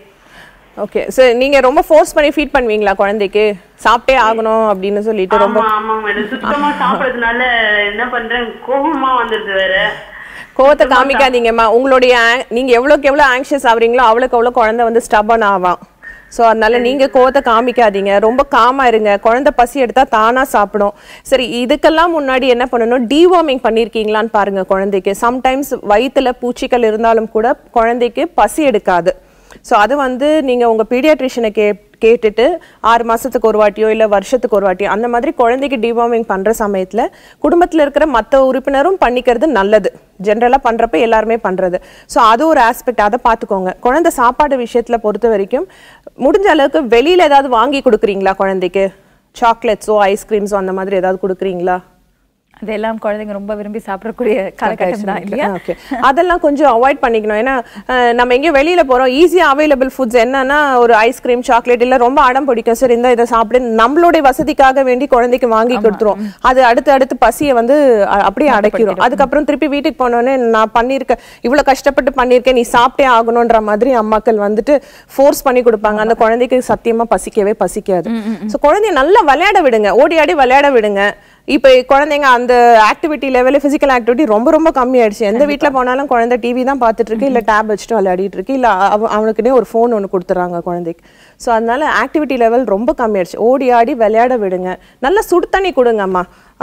ஓகே சரி நீங்க ரொம்ப ஃபோர்ஸ் பண்ணி ஃபீட் பண்ணுவீங்களா குழந்தைக்கு சாப்பிட்டே ஆகணும் அப்படின்னு சொல்லிட்டு ரொம்ப ஆமா ஆமாங்க மேடம் சுத்தமா சாப்பிடறதுனால என்ன பண்றேன் கோபமா வந்துடுது வேற கோவத்தை காமிக்காதீங்கம்மா உங்களுடைய ang- நீங்க எவ்வளவுக்கு எவ்வளவு ஆங்ஷியஸ் ஆகுறீங்களோ அவ்வளவுக்கு அவ்வளவு குழந்தை வந்து ஸ்டபன் ஆவான் ஸோ அதனால நீங்க கோவத்தை காமிக்காதீங்க ரொம்ப காமா இருங்க குழந்தை பசி எடுத்தா தானா சாப்பிடும் சரி இதுக்கெல்லாம் முன்னாடி என்ன பண்ணணும் டிவார்மிங் பண்ணிருக்கீங்களான்னு பாருங்க குழந்தைக்கு சம்டைம்ஸ் வயித்துல பூச்சிகள் இருந்தாலும் கூட குழந்தைக்கு பசி எடுக்காது ஸோ அது வந்து நீங்க உங்க பீடியாட்ரிஷனை கே கேட்டுட்டு ஆறு மாசத்துக்கு ஒரு வாட்டியோ இல்ல வருஷத்துக்கு ஒரு வாட்டியோ அந்த மாதிரி குழந்தைக்கு டிவார்மிங் பண்ற சமயத்துல குடும்பத்துல இருக்கிற மத்த உறுப்பினரும் பண்ணிக்கிறது நல்லது ஜென்ரலா பண்றப்ப எல்லாருமே பண்றது ஸோ அது ஒரு ஆஸ்பெக்ட் அதை பார்த்துக்கோங்க குழந்தை சாப்பாடு விஷயத்துல பொறுத்த வரைக்கும் முடிஞ்ச அளவுக்கு வெளியில ஏதாவது வாங்கி கொடுக்குறீங்களா குழந்தைக்கு சாக்லேட்ஸோ ஐஸ்கிரீம்ஸோ அந்த மாதிரி ஏதாவது கொடுக்குறீங்களா அதெல்லாம் குழந்தைங்க ரொம்ப விரும்பி சாப்பிடக்கூடிய காலகட்டம் தான் இல்லையா ஓகே அதெல்லாம் கொஞ்சம் அவாய்ட் பண்ணிக்கணும் ஏன்னா அஹ், நம்ம எங்கேயும் வெளியில போறோம் ஈஸியா அவைலபிள் ஃபுட்ஸ் என்னன்னா ஒரு ஐஸ்கிரீம் சாக்லேட் இல்ல ரொம்ப அடம் பிடிக்கும் சரி இந்த இதை சாப்பிடு நம்மளுடைய வசதிக்காக வேண்டி குழந்தைக்கு வாங்கி கொடுத்துரும் அது அடுத்து அடுத்து பசியை வந்து அ- அப்படியே அடக்கிடும் அதுக்கப்புறம் திருப்பி வீட்டுக்கு போனோடனே நான் பண்ணிருக்கேன் இவ்வளவு கஷ்டப்பட்டு பண்ணிருக்கேன் நீ சாப்பிட்டே ஆகணும்ன்ற மாதிரி அம்மாக்கள் வந்துட்டு ஃபோர்ஸ் பண்ணி கொடுப்பாங்க அந்த குழந்தைக்கு சத்தியமா பசிக்கவே பசிக்காது சோ குழந்தைய நல்லா விளையாட விடுங்க ஓடி ஆடி விளையாட விடுங்க இப்போ குழந்தைங்க அந்த ஆக்டிவிட்டி லெவலில் ஃபிசிக்கல் ஆக்டிவிட்டி ரொம்ப ரொம்ப கம்மி ஆயிடுச்சு எந்த வீட்டில் போனாலும் குழந்தை டிவி தான் பார்த்துட்டு இருக்கு இல்லை டேப் வச்சுட்டு விளையாடிட்டு இருக்கு இல்லை அவ அவனுக்குனே ஒரு ஃபோன் ஒன்று கொடுத்துறாங்க குழந்தைக்கு ஸோ அதனால ஆக்டிவிட்டி லெவல் ரொம்ப கம்மி ஆயிடுச்சு ஓடி ஆடி விளையாட விடுங்க நல்லா சுடு தண்ணி கொடுங்கம்மா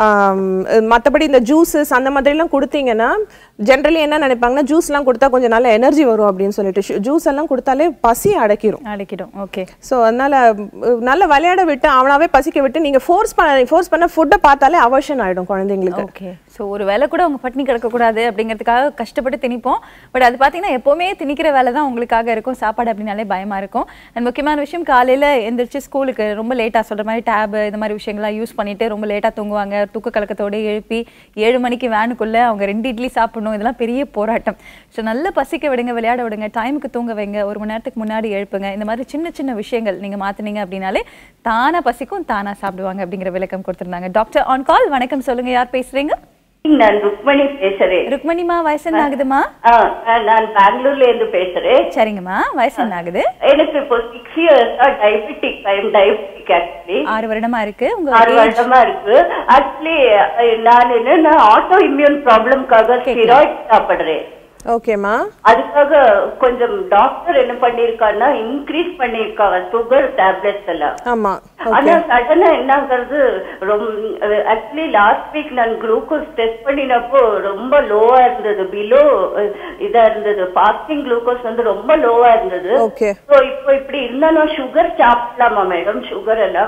மற்றபடி இந்த ஜூஸஸ் அந்த மாதிரிலாம் கொடுத்தீங்கன்னா ஜென்ரலி என்ன நினைப்பாங்கன்னா ஜூஸ்லாம் கொடுத்தா கொஞ்சம் நல்ல எனர்ஜி வரும் அப்படின்னு சொல்லிட்டு ஜூஸ் எல்லாம் கொடுத்தாலே பசி அடக்கிரும் அடைக்கிடும் ஓகே ஸோ அதனால உம், நல்ல விளையாட விட்டு அவனாவே பசிக்க விட்டு நீங்க ஃபோர்ஸ் பண்ண ஃபோர்ஸ் பண்ண ஃபுட்டை பார்த்தாலே அவர்ஷன் ஆயிடும் குழந்தைங்களுக்கு ஓகே ஸோ ஒரு வேளை கூட அவங்க பட்டினி கிடக்கக்கூடாது அப்படிங்கிறதுக்காக கஷ்டப்பட்டு திணிப்போம் பட் அது பார்த்தீங்கன்னா எப்போவுமே திணிக்கிற வேலை தான் உங்களுக்காக இருக்கும் சாப்பாடு அப்படின்னாலே பயமா இருக்கும் அண்ட் முக்கியமான விஷயம் காலையில எந்திரிச்சு ஸ்கூலுக்கு ரொம்ப லேட்டாக சொல்ற மாதிரி டேப் இந்த மாதிரி விஷயங்கள்லாம் யூஸ் பண்ணிட்டு ரொம்ப லேட்டாக தூங்குவாங்க தூக்க கலக்கத்தோட எழுப்பி ஏழு மணிக்கு வேனுக்குள்ள அவங்க ரெண்டு இட்லி சாப்பிடணும் இதெல்லாம் பெரிய போராட்டம் ஸோ நல்ல பசிக்க விடுங்க விளையாட விடுங்க டைமுக்கு தூங்க வைங்க ஒரு மணி நேரத்துக்கு முன்னாடி எழுப்புங்க இந்த மாதிரி சின்ன சின்ன விஷயங்கள் நீங்க மாத்துனீங்க அப்படின்னாலே தானா பசிக்கும் தானா சாப்பிடுவாங்க அப்படிங்கிற விளக்கம் கொடுத்திருந்தாங்க டாக்டர் ஆன் கால் வணக்கம் சொல்லுங்க யார் பேசுறீங்க நான் ருக்மணி பேசுறேன் ருக்மணிமா வயசு என்ன ஆகுதுமா ஆ, நான் பெங்களூர்ல இருந்து பேசுறேன் சரிங்கம்மா வயசு என்ன ஆகுது எனக்கு இப்போ சிக்ஸ் இயர்ஸா டயபெட்டிக் ஐம் டயபெட்டிக் ஆக்சுவலி ஆறு வருடமா இருக்கு உங்க ஆறு age? வருஷமா இருக்கு ஆக்சுவலி நான் என்ன ஆட்டோ இம்யூன் ப்ராப்ளம்காக ஸ்டிராய்ட் சாப்பிடுறேன் ஓகேம்மா அதுக்காக கொஞ்சம் டாக்டர் என்ன பண்ணிருக்காங்கன்னா இன்க்ரீஸ் பண்ணிருக்காங்க சுகர் டேப்லெட்ஸ் எல்லாம் ஆமா ஆனா சடனா என்ன ஆகுறது ரொம்ப ஆக்சுவலி லாஸ்ட் வீக் நான் குளுக்கோஸ் டெஸ்ட் பண்ணினப்போ ரொம்ப லோவா இருந்தது பிலோ இதா இருந்தது ஃபாஸ்டிங் குளுக்கோஸ் வந்து ரொம்ப லோவா இருந்தது ஓகே சோ இப்போ இப்படி இருந்தாலும் சுகர் சாப்பிடலாமா மேடம் சுகர் எல்லாம்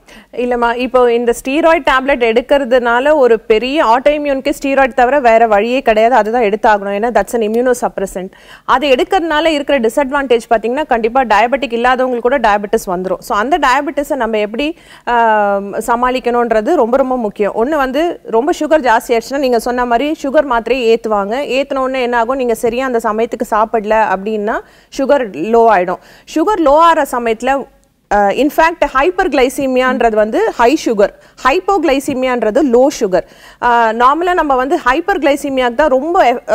இல்லம்மா இப்போ இந்த ஸ்டீராய்டு டேப்லெட் எடுக்கிறதுனால ஒரு பெரிய ஆட்டோஇம்யூனுக்கு ஸ்டீராய்டு தவிர வேற வழியே கிடையாது அதுதான் எடுத்தாகணும் ஏன்னா தட்ஸ் அன் இம்யூனோ சப்ரசன்ட் அது எடுக்கிறதுனால இருக்கிற டிஸ்அட்வான்டேஜ் பார்த்தீங்கன்னா கண்டிப்பாக டயபெட்டிக் இல்லாதவங்களுக்கு கூட டயபெட்டிஸ் வந்துடும் ஸோ அந்த டயபெட்டிஸை நம்ம எப்படி ஆம், சமாளிக்கணுன்றது ரொம்ப ரொம்ப முக்கியம் ஒன்று வந்து ரொம்ப சுகர் ஜாஸ்தி ஆயிடுச்சுன்னா நீங்கள் சொன்ன மாதிரி சுகர் மாத்திரையை ஏற்றுவாங்க ஏற்றின உடனே என்ன ஆகும் நீங்கள் சரியாக அந்த சமயத்துக்கு சாப்பிடல அப்படின்னா சுகர் லோ ஆகிடும் சுகர் லோ ஆகிற சமயத்தில் இன்ஃபேக்ட் ஹைப்பர் கிளைசீமியான்றது வந்து ஹை சுகர் ஹைப்போகிளைசீமியான்றது லோ சுகர் நார்மலாக நம்ம வந்து ஹைப்பர் கிளைசீமியாக்கு தான் ரொம்ப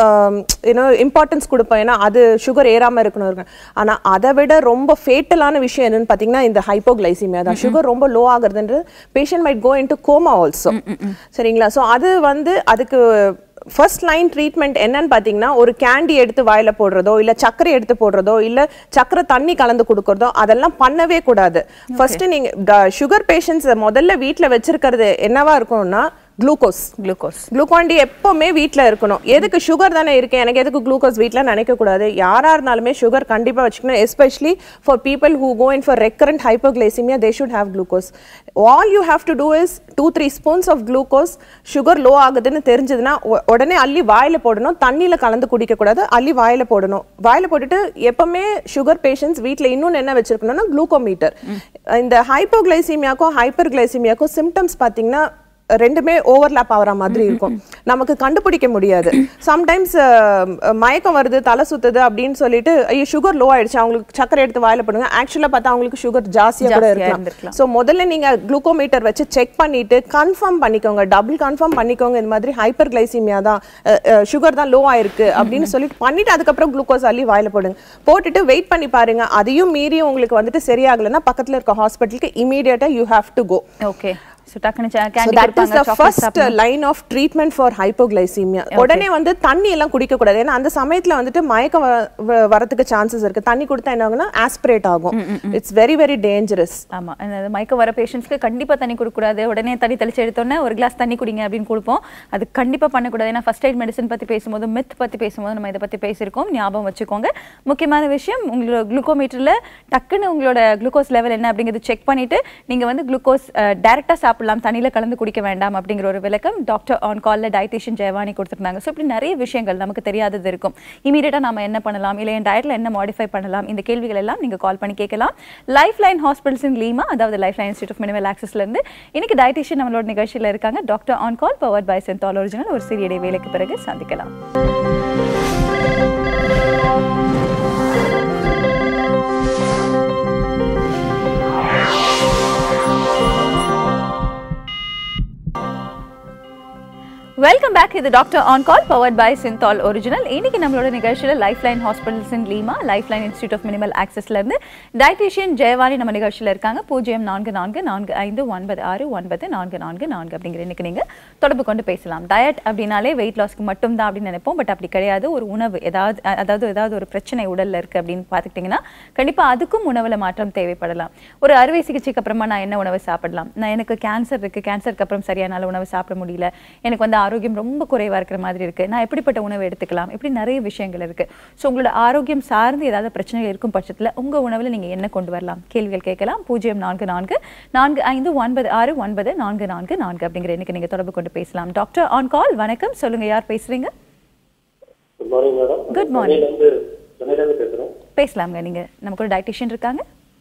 யூனோ இம்பார்ட்டன்ஸ் கொடுப்போம் ஏன்னா அது சுகர் ஏறாமல் இருக்கணும் இருக்கு ஆனால் அதை விட ரொம்ப ஃபேட்டலான விஷயம் என்னன்னு பார்த்தீங்கன்னா இந்த ஹைப்போகிளைசீமியா தான் சுகர் ரொம்ப லோ ஆகுறதுன்றது patient might go into coma also சரிங்களா ஸோ அது வந்து அதுக்கு ஃபர்ஸ்ட் லைன் ட்ரீட்மெண்ட் என்னன்னு பார்த்தீங்கன்னா ஒரு கேண்டி எடுத்து வாயில போடுறதோ இல்ல சர்க்கரை எடுத்து போடுறதோ இல்ல சர்க்கரை தண்ணி கலந்து கொடுக்கறதோ அதெல்லாம் பண்ணவே கூடாது ஃபர்ஸ்ட் நீங்க சுகர் பேஷண்ட்ஸ் முதல்ல வீட்ல வச்சிருக்கிறது என்னவா இருக்கும்னா குளுக்கோஸ் குளுக்கோஸ் குளுக்கோன் டி எப்பவுமே வீட்ல இருக்கணும் எதுக்கு சுகர் தானே இருக்கு எனக்கு எதுக்கு குளுக்கோஸ் வீட்ல நினைக்க கூடாது யாரா இருந்தாலுமே சுகர் கண்டிப்பா வச்சுக்கணும் especially for people who go in for recurrent hypoglycaemia they should have glucose all you have to do is two three spoons of glucose sugar low ஆகுதுன்னு தெரிஞ்சதுன்னா உ- உடனே அள்ளி வாயில போடணும் தண்ணியில கலந்து குடிக்க கூடாது அள்ளி வாயில போடணும் வாயில போட்டுட்டு எப்பவுமே சுகர் பேஷண்ட்ஸ் வீட்ல இன்னொன்னு என்ன வச்சிருக்கணும்னா குளுக்கோமீட்டர் இந்த ஹைப்போகிளைசிமியாக்கும் ஹைப்பர் கிளைசிமியாக்கும் சிம்டம்ஸ் பாத்தீங்கன்னா ரெண்டுமே ஓவர்லாப் ஆகிற மாதிரி இருக்கும் நமக்கு கண்டுபிடிக்க முடியாது சம்டைம்ஸ் மயக்கம் வருது தலை சுத்துது அப்படின்னு சொல்லிட்டு ஐயோ சுகர் லோ ஆயிடுச்சு அவங்களுக்கு சக்கரை எடுத்து வாயில போடுங்க ஆக்சுவலா பார்த்தா அவங்களுக்கு சுகர் ஜாஸ்தியா கூட ஜாஸ்தியா இருக்கலாம் இருந்திருக்கலாம். ஸோ முதல்ல நீங்க குளுக்கோமீட்டர் வச்சு செக் பண்ணிட்டு கன்ஃபார்ம் பண்ணிக்கோங்க டபுள் கன்ஃபார்ம் பண்ணிக்கோங்க இந்த மாதிரி ஹைப்பர் கிளைசிமியா தான் சுகர் தான் லோ ஆயிருக்கு அப்படின்னு சொல்லிட்டு பண்ணிட்டு அதுக்கப்புறம் குளுக்கோஸ் அள்ளி வாயில போடுங்க போட்டுட்டு வெயிட் பண்ணி பாருங்க அதையும் மீறி உங்களுக்கு வந்துட்டு சரியாகலைன்னா பக்கத்துல இருக்க ஹாஸ்பிட்டலுக்கு இமீடியட்டா you have to go okay so டக்குன்னு So கேண்டி that is கொடுப்பாங்க the சாக்லேட் first சாப்பிடணும் line of treatment for hypoglycemia. உடனே வந்து தண்ணி எல்லாம் குடிக்க கூடாது ஏன்னா அந்த சமயத்துல வந்துட்டு மயக்கம் வர- வ- வரதுக்கு சான்சஸ் இருக்கு தண்ணி கொடுத்தா என்ன ஆகும்னா ஆஸ்பிரேட் ஆகும் இட்ஸ் வெரி வெரி டேஞ்சரஸ் ஆமா அந்த மயக்கம் வர பேஷண்ட்ஸ்க்கு கண்டிப்பா தண்ணி கொடுக்கக்கூடாது உடனே தண்ணி தெளிச்சு எடுத்தோன்னே ஒரு கிளாஸ் தண்ணி குடிங்க அப்படின்னு கொடுப்போம் அது கண்டிப்பா பண்ணக்கூடாது ஏன்னா ஃபர்ஸ்ட் எய்ட் மெடிசன் பத்தி பேசும்போது மித் பத்தி பேசும்போது நம்ம இதை பத்தி பேசியிருக்கோம் ஞாபகம் வச்சுக்கோங்க முக்கியமான விஷயம் உங்களோட குளுக்கோமீட்டர்ல டக்குன்னு உங்களோட குளுக்கோஸ் லெவல் என்ன அப்படிங்கிறது செக் பண்ணிட்டு நீங்க வந்து குளுக்கோஸ் டைரக்டா சாப்பிடலாம் தண்ணியில கலந்து குடிக்க வேண்டாம் அப்படிங்கிற ஒரு விளக்கம் டாக்டர் ஆன் கால்ல டயட்டிஷியன் ஜெயவானி கொடுத்துருந்தாங்க ஸோ இப்படி நிறைய விஷயங்கள் நமக்கு தெரியாதது இருக்கும் இமீடியட்டா நாம என்ன பண்ணலாம் இல்லை என் டயட்ல என்ன மாடிஃபை பண்ணலாம் இந்த கேள்விகள் எல்லாம் நீங்க கால் பண்ணி கேட்கலாம் life line hospitals in LIMA அதாவது life line institute of minimal ஆக்சஸ்ல இருந்து இன்னைக்கு டயட்டிஷியன் நம்மளோட நிகழ்ச்சியில இருக்காங்க doctor on call powered by Cinthol original ஒரு சிறிய இடைவேளைக்கு பிறகு சந்திக்கலாம் வெல்கம் பேக் இது doctor on call powered by Cinthol original இன்னைக்கு நம்மளோட நிகழ்ச்சியில life line hospitals in LIMA life line institute of minimal ஆக்சஸ்ல இருந்து டயட்டிஷியன் ஜெயவாணி நம்ம நிகழ்ச்சியில இருக்காங்க பூஜ்ஜியம் நான்கு நான்கு நான்கு ஐந்து ஒன்பது ஆறு ஒன்பது நான்கு நான்கு நான்கு அப்படிங்கிற இன்னைக்கு நீங்க தொடர்பு கொண்டு பேசலாம் டயட் அப்படின்னாலே வெயிட் லாஸ்க்கு மட்டும் தான் அப்படின்னு நினைப்போம் பட் அப்படி கிடையாது ஒரு உணவு ஏதாவது அ- அதாவது ஏதாவது ஒரு பிரச்சனை உடல்ல இருக்கு அப்படின்னு பார்த்துக்கிட்டிங்கன்னா கண்டிப்பா அதுக்கும் உணவுல மாற்றம் தேவைப்படலாம் ஒரு அறுவை சிகிச்சைக்கு அப்புறமா நான் என்ன உணவு சாப்பிடலாம் நான் எனக்கு கேன்சர் இருக்கு கேன்சருக்கு அப்புறம் சரியான உணவு சாப்பிட முடியல எனக்கு வந்து ஆரோக்கியம் ரொம்ப குறைவா இருக்கிற மாதிரி இருக்கு நான் எப்படிப்பட்ட உணவு எடுத்துக்கலாம் இப்படி நிறைய விஷயங்கள் இருக்கு ஸோ உங்களோட ஆரோக்கியம் சார்ந்து ஏதாவது பிரச்சனைகள் இருக்கும் பட்சத்துல உங்க உணவுல நீங்க என்ன கொண்டு வரலாம் கேள்விகள் கேட்கலாம் பூஜ்ஜியம் நான்கு நான்கு நான்கு ஐந்து ஒன்பது ஆறு ஒன்பது நான்கு நான்கு நான்கு அப்படிங்கிற எனக்கு நீங்க தொடர்பு கொண்டு பேசலாம் டாக்டர் ஆன் கால் வணக்கம் சொல்லுங்க யார் பேசுறீங்க good morning madam Good morning. சென்னையிலேருந்து சென்னையிலேருந்து பேசுகிறேன் பேசலாங்க நீங்க நமக்கு ஒரு டயட்டிஷியன் இருக்காங்க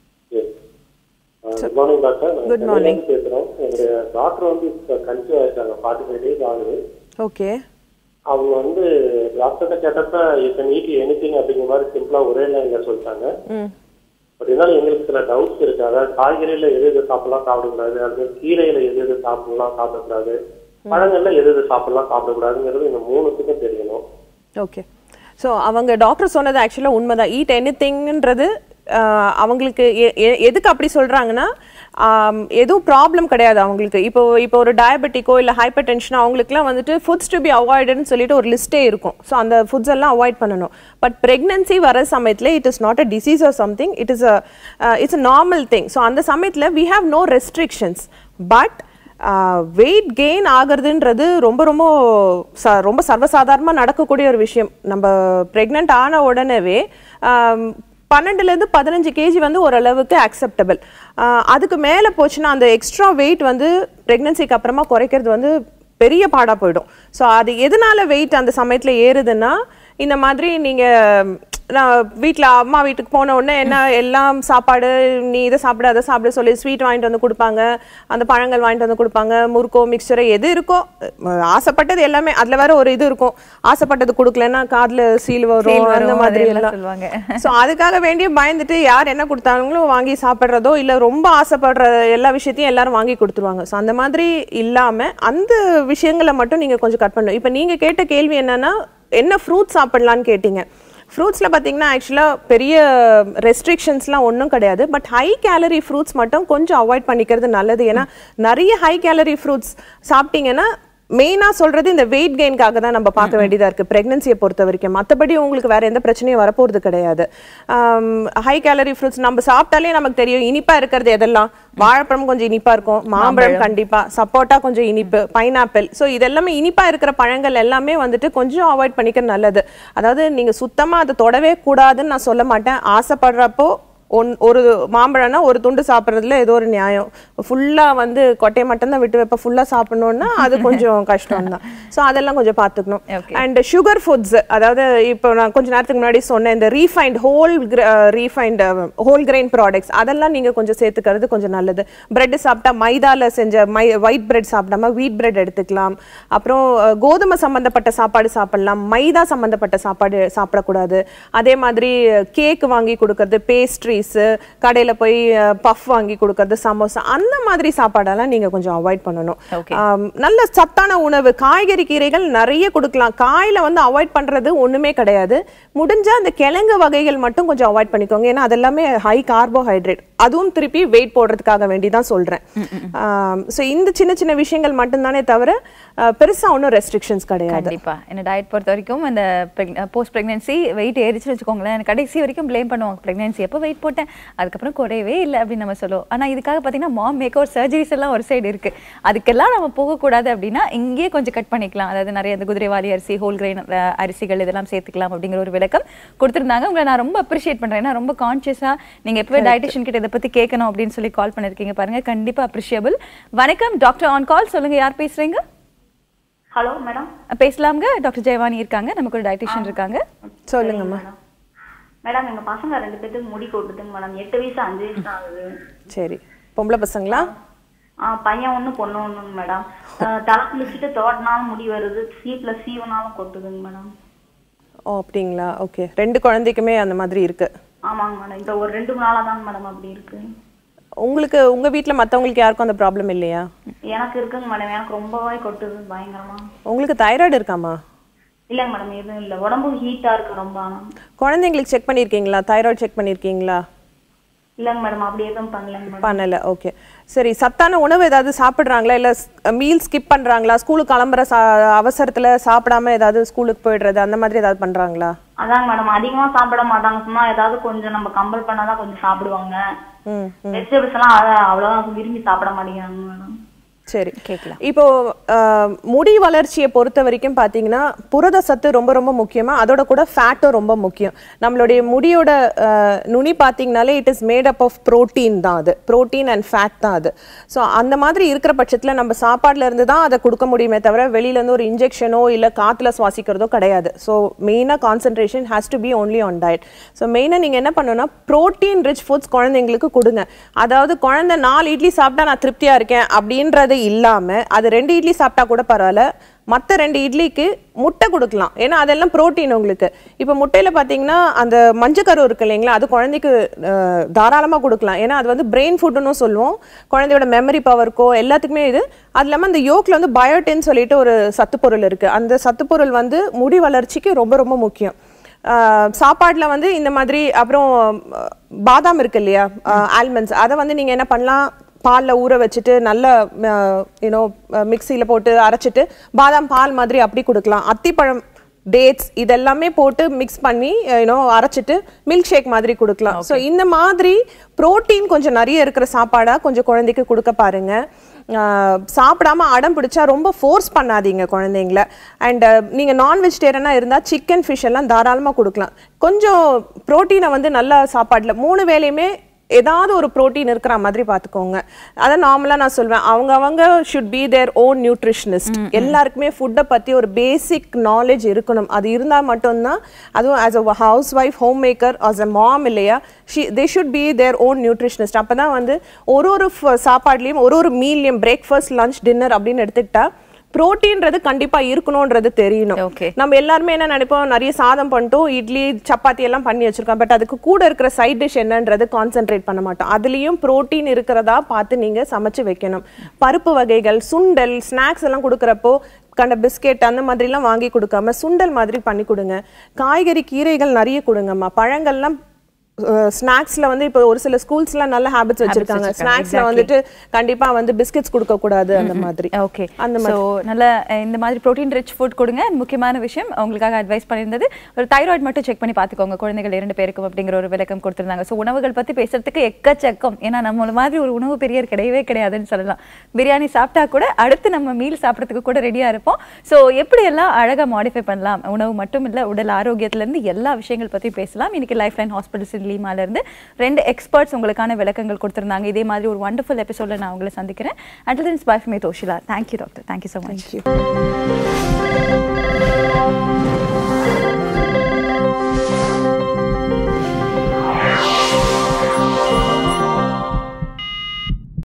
good morning doctor Good morning. பேசுகிறோம் என்னுடைய டாக்டர் வந்து இப்போ கன்சியூவ் ஆயிருக்காங்க ஃபார்ட்டி ஃபைவ் டேஸ் ஆகுது ஓகே அவங்க வந்து டாக்டர்கிட்ட கேட்டப்ப இப்போ நீட் எனிதிங் அப்படிங்கிற மாதிரி சிம்பிளாக ஒரே லைன்ல சொல்லிட்டாங்க ம் பட் இருந்தாலும் எங்களுக்கு சில டவுட்ஸ் இருக்கு அதாவது காய்கறியில எது எது சாப்பிடலாம் சாப்பிடக்கூடாது அது கீரையில எது எது சாப்பிடலாம் சாப்பிடக்கூடாது பழங்கள்ல எது எது சாப்பிடலாம் சாப்பிடக்கூடாதுங்கிறது இந்த மூணுத்துக்கும் தெரியணும் ஓகே ஸோ அவங்க டாக்டர் சொன்னது ஆக்சுவலாக உண்மைதான் ஈட் எனி திங்ன்றது அவங்களுக்கு எ- எ- எதுக்கு அப்படி சொல்கிறாங்கன்னா எதுவும் ப்ராப்ளம் கிடையாது அவங்களுக்கு இப்போ இப்போ ஒரு டயபெட்டிக்கோ இல்லை ஹைப்பர் டென்ஷனோ அவங்களுக்குலாம் வந்துட்டு ஃபுட்ஸ் டு பி அவாய்டுன்னு சொல்லிட்டு ஒரு லிஸ்ட்டே இருக்கும் ஸோ அந்த ஃபுட்ஸ் எல்லாம் அவாய்ட் பண்ணணும் பட் ப்ரெக்னன்சி வர சமயத்தில் it is not a disease or something it is a it's a normal thing so அந்த சமயத்தில் we have no restrictions but weight gain ஆகுறதுன்றது ரொம்ப ரொம்ப ச ரொம்ப சர்வசாதாரணமாக நடக்கக்கூடிய ஒரு விஷயம் நம்ம ப்ரெக்னென்ட் ஆன உடனேவே ஆம், பன்னெண்டுல இருந்து பதினஞ்சு கேஜி வந்து ஓரளவுக்கு அக்செப்டபிள் அதுக்கு மேல போச்சுன்னா அந்த எக்ஸ்ட்ரா வெயிட் வந்து பிரெக்னன்சிக்கு அப்புறமா குறைக்கிறது வந்து பெரிய பாடா போயிடும் ஸோ அது எதனால வெயிட் அந்த சமயத்துல ஏறுதுன்னா இந்த மாதிரி நீங்க நான் வீட்டில் அம்மா வீட்டுக்கு போன உடனே என்ன எல்லாம் சாப்பாடு நீ இதை சாப்பிடு அதை சாப்பிட சொல்லி ஸ்வீட் வாங்கிட்டு வந்து கொடுப்பாங்க அந்த பழங்கள் வாங்கிட்டு வந்து கொடுப்பாங்க முறுக்கோ மிக்சரோ எது இருக்கோ அஹ் ஆசைப்பட்டது எல்லாமே அதுல வேற ஒரு இது இருக்கும் ஆசைப்பட்டது கொடுக்கலன்னா காதுல சீல் வரும் Feel வரும், அந்த மாதிரி அதெல்லாம் எல்லாம் சொல்லுவாங்க. ஸோ அதுக்காக வேண்டிய பயந்துட்டு யார் என்ன கொடுத்தாங்களோ வாங்கி சாப்பிட்றதோ இல்லை ரொம்ப ஆசைப்படுற எல்லா விஷயத்தையும் எல்லாரும் வாங்கி கொடுத்துருவாங்க ஸோ அந்த மாதிரி இல்லாம அந்த விஷயங்களை மட்டும் நீங்க கொஞ்சம் கட் பண்ணணும் இப்போ நீங்க கேட்ட கேள்வி என்னன்னா என்ன ஃப்ரூட் சாப்பிடலான்னு கேட்டீங்க ஃப்ரூட்ஸில் பார்த்தீங்கன்னா ஆக்சுவலாக பெரிய ரெஸ்ட்ரிக்ஷன்ஸ்லாம் ஒன்றும் கிடையாது பட் ஹை கேலரி ஃப்ரூட்ஸ் மட்டும் கொஞ்சம் அவாய்ட் பண்ணிக்கிறது நல்லது ஏன்னா நிறைய ஹை கேலரி ஃப்ரூட்ஸ் சாப்பிட்டீங்கன்னா மெயினா சொல்றது இந்த வெயிட் கெயின்காக தான் நம்ம பார்க்க வேண்டியதா இருக்கு பிரெக்னன்சியை பொறுத்த வரைக்கும் மற்றபடி உங்களுக்கு வேற எந்த பிரச்சனையும் வரப்போறது கிடையாது ஹை கேலரி ஃப்ரூட்ஸ் நம்ம சாப்பிட்டாலே நமக்கு தெரியும் இனிப்பா இருக்கிறது எதெல்லாம் வாழைப்பழம் கொஞ்சம் இனிப்பா இருக்கும் மாம்பழம் கண்டிப்பா சப்போட்டா கொஞ்சம் இனிப்பு பைனாப்பிள் ஸோ இதெல்லாமே இனிப்பா இருக்கிற பழங்கள் எல்லாமே வந்துட்டு கொஞ்சம் அவாய்ட் பண்ணிக்க நல்லது அதாவது நீங்க சுத்தமா அதை தொடவே கூடாதுன்னு நான் சொல்ல மாட்டேன் ஆசைப்படுறப்போ ஒன் ஒரு மாம்பழம்னா ஒரு துண்டு சாப்பிட்றதுல ஏதோ ஒரு நியாயம் ஃபுல்லா வந்து கொட்டையை மட்டும்தான் விட்டு வைப்ப ஃபுல்லா சாப்பிடணும்னா அது கொஞ்சம் கஷ்டம் தான் ஸோ அதெல்லாம் கொஞ்சம் பார்த்துக்கணும் Okay. அண்ட் சுகர் ஃபுட்ஸ் அதாவது இப்போ நான் கொஞ்ச நேரத்துக்கு முன்னாடி சொன்னேன் இந்த refined whole refined whole grain products அதெல்லாம் நீங்க கொஞ்சம் சேர்த்துக்கிறது கொஞ்சம் நல்லது பிரெட் சாப்பிட்டா மைதால செஞ்ச மை ஒயிட் பிரெட் சாப்பிடாம வீட் பிரெட் எடுத்துக்கலாம் அப்புறம் அஹ், கோதுமை சம்பந்தப்பட்ட சாப்பாடு சாப்பிடலாம் மைதா சம்பந்தப்பட்ட சாப்பாடு சாப்பிடக்கூடாது அதே மாதிரி கேக் வாங்கி கொடுக்கறது பேஸ்ட்ரீஸ் கடையில போய் பஃப் வாங்கி கொடுக்கறது சமோசா அந்த மாதிரி சாப்பாடெல்லாம் நீங்க கொஞ்சம் அவாய்ட் பண்ணணும் Okay. ஆம், நல்ல சத்தான உணவு காய்கறி கீரைகள் நிறைய கொடுக்கலாம் காயில வந்து அவாய்ட் பண்றது ஒண்ணுமே கிடையாது முடிஞ்சா அந்த கிழங்கு வகைகள் மட்டும் கொஞ்சம் அவாய்ட் பண்ணிக்கோங்க ஏன்னா அதெல்லாமே ஹை கார்போஹைட்ரேட் அதுவும் திருப்பி வெயிட் போடுறதுக்காக வேண்டி தான் சொல்றேன் ஸோ இந்த சின்ன சின்ன விஷயங்கள் மட்டும்தானே தவிர அஹ், பெருசா ஒன்றும் ரெஸ்ட்ரிக்ஷன்ஸ் கிடையாது கண்டிப்பா என்ன டயட் பொறுத்த வரைக்கும் அந்த போஸ்ட் பிரெக்னன்சி வெயிட் ஏறிச்சுன்னு வச்சுக்கோங்களேன் எனக்கு கடைசி வரைக்கும் ப்ளேம் பண்ணுவாங்க பிரெக்னன்சி எப்போ வெயிட் போட்டேன் அதுக்கப்புறம் குறையவே இல்லை அப்படின்னு நம்ம சொல்லுவோம் ஆனா இதுக்காக பார்த்தீங்கன்னா மாம் மேக் ஒரு சர்ஜரிஸ் எல்லாம் ஒரு சைடு இருக்கு அதுக்கெல்லாம் நம்ம போகக்கூடாது அப்படின்னா இங்கேயே கொஞ்சம் கட் பண்ணிக்கலாம் அதாவது நிறைய இந்த குதிரைவாலி அரிசி ஹோல் கிரெயின் அரிசிகள் இதெல்லாம் சேர்த்துக்கலாம் அப்படிங்கிற ஒரு விளக்கம் கொடுத்துருந்தாங்க உங்களை நான் ரொம்ப அப்ரிஷியேட் பண்றேன் ஏன்னா ரொம்ப கான்சியஸா நீங்க எப்பவே டயட்டிஷியன் கிட்ட இதை பத்தி கேட்கணும் அப்படின்னு சொல்லி கால் பண்ணிருக்கீங்க பாருங்க கண்டிப்பா அப்ரிஷியபிள் வணக்கம் டாக்டர் ஆன் கால் சொல்லுங்க யார் பேசுறீங்க ஹலோ மேடம் பேசலாம்ங்க டாக்டர் ஜெயவாணி இருக்காங்க நமக்கு ஒரு டயட்டிஷியன் இருக்காங்க சொல்லுங்கம்மா மேடம் எங்க பசங்க ரெண்டு பேத்துக்கு முடி கொட்டுதுங்க மேடம் எட்டு வயசு அஞ்சு வயசு தான் ஆகுது சரி பொம்பளை பசங்களா ஆ பையன் ஒண்ணு பொண்ணு ஒண்ணுங்க மேடம் அஹ், தலை குளிச்சுட்டு தோட்டினாலும் முடி வருது சீப்ல சீவனாலும் கொட்டுதுங்க மேடம் ஓ அப்படிங்களா ஓகே ரெண்டு குழந்தைக்குமே அந்த மாதிரி இருக்கு ஆமாங்க மேடம் இந்த ஒரு ரெண்டு நாளா தாங்க மேடம் அப்படி இருக்கு உங்களுக்கு உங்க வீட்ல மத்தவங்களுக்கு யாருக்கும் அந்த ப்ராப்ளம் இல்லையா எனக்கு இருக்குங்க மேடம் எனக்கு ரொம்பவே கொட்டுது பயங்கரமா உங்களுக்கு தைராய்டு இருக்காமா இல்லைங்க மேடம் எதுவும் இல்லை உடம்பு ஹீட்டா இருக்கு ரொம்ப ஆனா குழந்தைங்களுக்கு செக் பண்ணியிருக்கீங்களா தைராய்டு செக் பண்ணியிருக்கீங்களா இல்லைங்க மேடம் அப்படி எதுவும் பண்ணலைங்க மேடம் பண்ணல ஓகே சரி சத்தான உணவு ஏதாவது சாப்பிடுறாங்களா இல்ல மீல் ஸ்கிப் பண்றாங்களா ஸ்கூலுக்கு கிளம்புற சா அவசரத்துல சாப்பிடாம ஏதாவது ஸ்கூலுக்கு போயிடுறது அந்த மாதிரி ஏதாவது பண்றாங்களா அதாங்க மேடம் அதிகமா சாப்பிட மாட்டாங்க சும்மா ஏதாவது கொஞ்சம் நம்ம கம்பல் பண்ணாதான் கொஞ்சம் சாப்பிடுவாங்க ம் வெஜிடபிள்ஸ் எல்லாம் அவ்வளவு- அவ்வளவா விரும்பி சாப்பிட மாட்டேங்கிறாங்க மேடம் சரி இப்போ அஹ், முடி வளர்ச்சியை பொறுத்த வரைக்கும் பார்த்தீங்கன்னா புரத சத்து ரொம்ப ரொம்ப முக்கியமா அதோட கூட ஃபேட்டும் ரொம்ப முக்கியம் நம்மளுடைய முடியோட அஹ், நுனி பார்த்தீங்கனாலே it is made up of protein தான் அது புரோட்டீன் அண்ட் ஃபேட் தான் அது ஸோ அந்த மாதிரி இருக்கிற பட்சத்தில் நம்ம சாப்பாடுல இருந்து தான் அதை கொடுக்க முடியுமே தவிர வெளியில இருந்து ஒரு இன்ஜெக்ஷனோ இல்லை காற்றுல சுவாசிக்கிறதோ கிடையாது ஸோ மெயினாக concentration has to be only on diet so மெயினாக நீங்கள் என்ன பண்ணணும்னா ப்ரோட்டீன் ரிச் ஃபுட்ஸ் குழந்தைங்களுக்கு கொடுங்க அதாவது குழந்தை நாலு இட்லி சாப்பிட்டா நான் திருப்தியாக இருக்கேன் அப்படின்றது இல்லாமல் அது ரெண்டு இட்லி சாப்பிட்டா கூட பரவாயில்ல மற்ற ரெண்டு இட்லிக்கு முட்டை கொடுக்கலாம் ஏன்னா அதெல்லாம் புரோட்டீன் உங்களுக்கு இப்போ முட்டையில் பார்த்தீங்கன்னா அந்த மஞ்சக்கரு இருக்கு இல்லைங்களா அது குழந்தைக்கு தாராளமாக கொடுக்கலாம் ஏன்னா அது வந்து பிரெயின் ஃபுட்டுன்னு சொல்லுவோம் குழந்தையோட மெமரி பவருக்கோ எல்லாத்துக்குமே இது அது இல்லாமல் அந்த யோக்கில் வந்து பயோட்டின் சொல்லிட்டு ஒரு சத்துப்பொருள் இருக்குது அந்த சத்துப்பொருள் வந்து முடி வளர்ச்சிக்கு ரொம்ப ரொம்ப முக்கியம் ஆஹ் சாப்பாடுல வந்து இந்த மாதிரி அப்புறம் அஹ், பாதாம் இருக்கு இல்லையா ஆல்மண்ட்ஸ் அதை வந்து நீங்க என்ன பண்ணலாம் பால்ல ஊற வச்சுட்டு நல்ல யூனோ மிக்சியில போட்டு அரைச்சிட்டு பாதாம் பால் மாதிரி அப்படி கொடுக்கலாம் அத்திப்பழம் டேட்ஸ் இதெல்லாமே போட்டு மிக்ஸ் பண்ணி யூனோ அரைச்சிட்டு மில்க் ஷேக் மாதிரி கொடுக்கலாம் ஸோ இந்த மாதிரி புரோட்டீன் கொஞ்சம் நிறைய இருக்கிற சாப்பாடா கொஞ்சம் குழந்தைக்கு கொடுக்க பாருங்க ஆஹ், சாப்பிடாம அடம் பிடிச்சா ரொம்ப ஃபோர்ஸ் பண்ணாதீங்க குழந்தைங்கள அண்ட் நீங்கள் நான் வெஜிடேரியனாக இருந்தால் சிக்கன் ஃபிஷ் எல்லாம் தாராளமாக கொடுக்கலாம் கொஞ்சம் ப்ரோட்டீனை வந்து நல்ல சாப்பாட்டில் மூணு வேளையுமே ஏதாவது ஒரு புரோட்டீன் இருக்கிற மாதிரி பார்த்துக்கோங்க அதான் நார்மலாக நான் சொல்வேன் அவங்க அவங்க should be their own nutritionist எல்லாருக்குமே ஃபுட்டை பற்றி ஒரு பேசிக் நாலேஜ் இருக்கணும் அது இருந்தால் மட்டும்தான் அதுவும் as a housewife homemaker as a mom இல்லையா she they should be their own nutritionist அப்போ தான் வந்து ஒரு ஒரு ஃப- சாப்பாட்லேயும் ஒரு ஒரு மீல்லையும் பிரேக்ஃபாஸ்ட் லஞ்ச் டின்னர் அப்படின்னு எடுத்துக்கிட்டா புரோட்டீன்றது கண்டிப்பா இருக்கணும்ன்றது தெரியணும் Okay. நம்ம எல்லாருமே என்ன நினைப்போம் நிறைய சாதம் பண்ணிட்டோம் இட்லி சப்பாத்தி எல்லாம் பண்ணி வச்சிருக்கோம் பட் அதுக்கு கூட இருக்கிற சைட் டிஷ் என்னன்றது கான்சென்ட்ரேட் பண்ண மாட்டோம் அதுலயும் புரோட்டீன் இருக்கிறதா பார்த்து நீங்க சமைச்சு வைக்கணும் பருப்பு வகைகள் சுண்டல் ஸ்நாக்ஸ் எல்லாம் கொடுக்கறப்போ கண்ட பிஸ்கெட் அந்த மாதிரிலாம் வாங்கி கொடுக்காம சுண்டல் மாதிரி பண்ணி கொடுங்க காய்கறி கீரைகள் நிறைய கொடுங்கம்மா பழங்கள்லாம் ஸ்நாக்ஸ்ல வந்து இப்போ ஒரு சில ஸ்கூல்ஸ்ல நல்ல ஹேபிட்ஸ் வச்சிருக்காங்க வச்சிருக்காங்க, ஸ்நாக்ஸ்ல exactly. வந்துட்டு கண்டிப்பா வந்து பிஸ்கெட்ஸ் கொடுக்க கூடாது அந்த மாதிரி ஓகே அந்த ஸோ நல்ல அஹ், இந்த மாதிரி ப்ரோட்டீன் ரிச் ஃபுட் கொடுங்க And முக்கியமான விஷயம் உங்களுக்காக அட்வைஸ் பண்ணியிருந்தது ஒரு தைராய்டு மட்டும் செக் பண்ணி பார்த்துக்கோங்க குழந்தைகள் இரண்டு பேருக்கும் அப்படிங்கிற ஒரு விளக்கம் கொடுத்துருந்தாங்க ஸோ உணவுகள் பற்றி பேசுறதுக்கு எக்கச்சக்கம் ஏன்னா நம்மள மாதிரி ஒரு உணவு பெரியர் கிடையவே கிடையாதுன்னு சொல்லலாம் பிரியாணி சாப்பிட்டா கூட அடுத்து நம்ம மீல் சாப்பிட்றதுக்கு கூட ரெடியாக இருப்போம் ஸோ எப்படியெல்லாம் அழகாக மாடிஃபை பண்ணலாம் உணவு மட்டும் இல்லை உடல் ஆரோக்கியத்திலேருந்து எல்லா விஷயங்கள் பற்றி பேசலாம் இன்னைக்கு லைஃப் லைன் ஹாஸ்பிட்டல்ஸ் லீமால இருந்து ரெண்டு எக்ஸ்பர்ட்ஸ் உங்களுக்கான விளக்கங்கள் கொடுத்துருந்தாங்க இதே மாதிரி ஒரு வண்டர்ஃபுல் எபிசோட நான் உங்களை சந்திக்கிறேன் அண்டில் தின்ஸ் பை ஃப்மே தோஷிலா thank you doctor thank you so much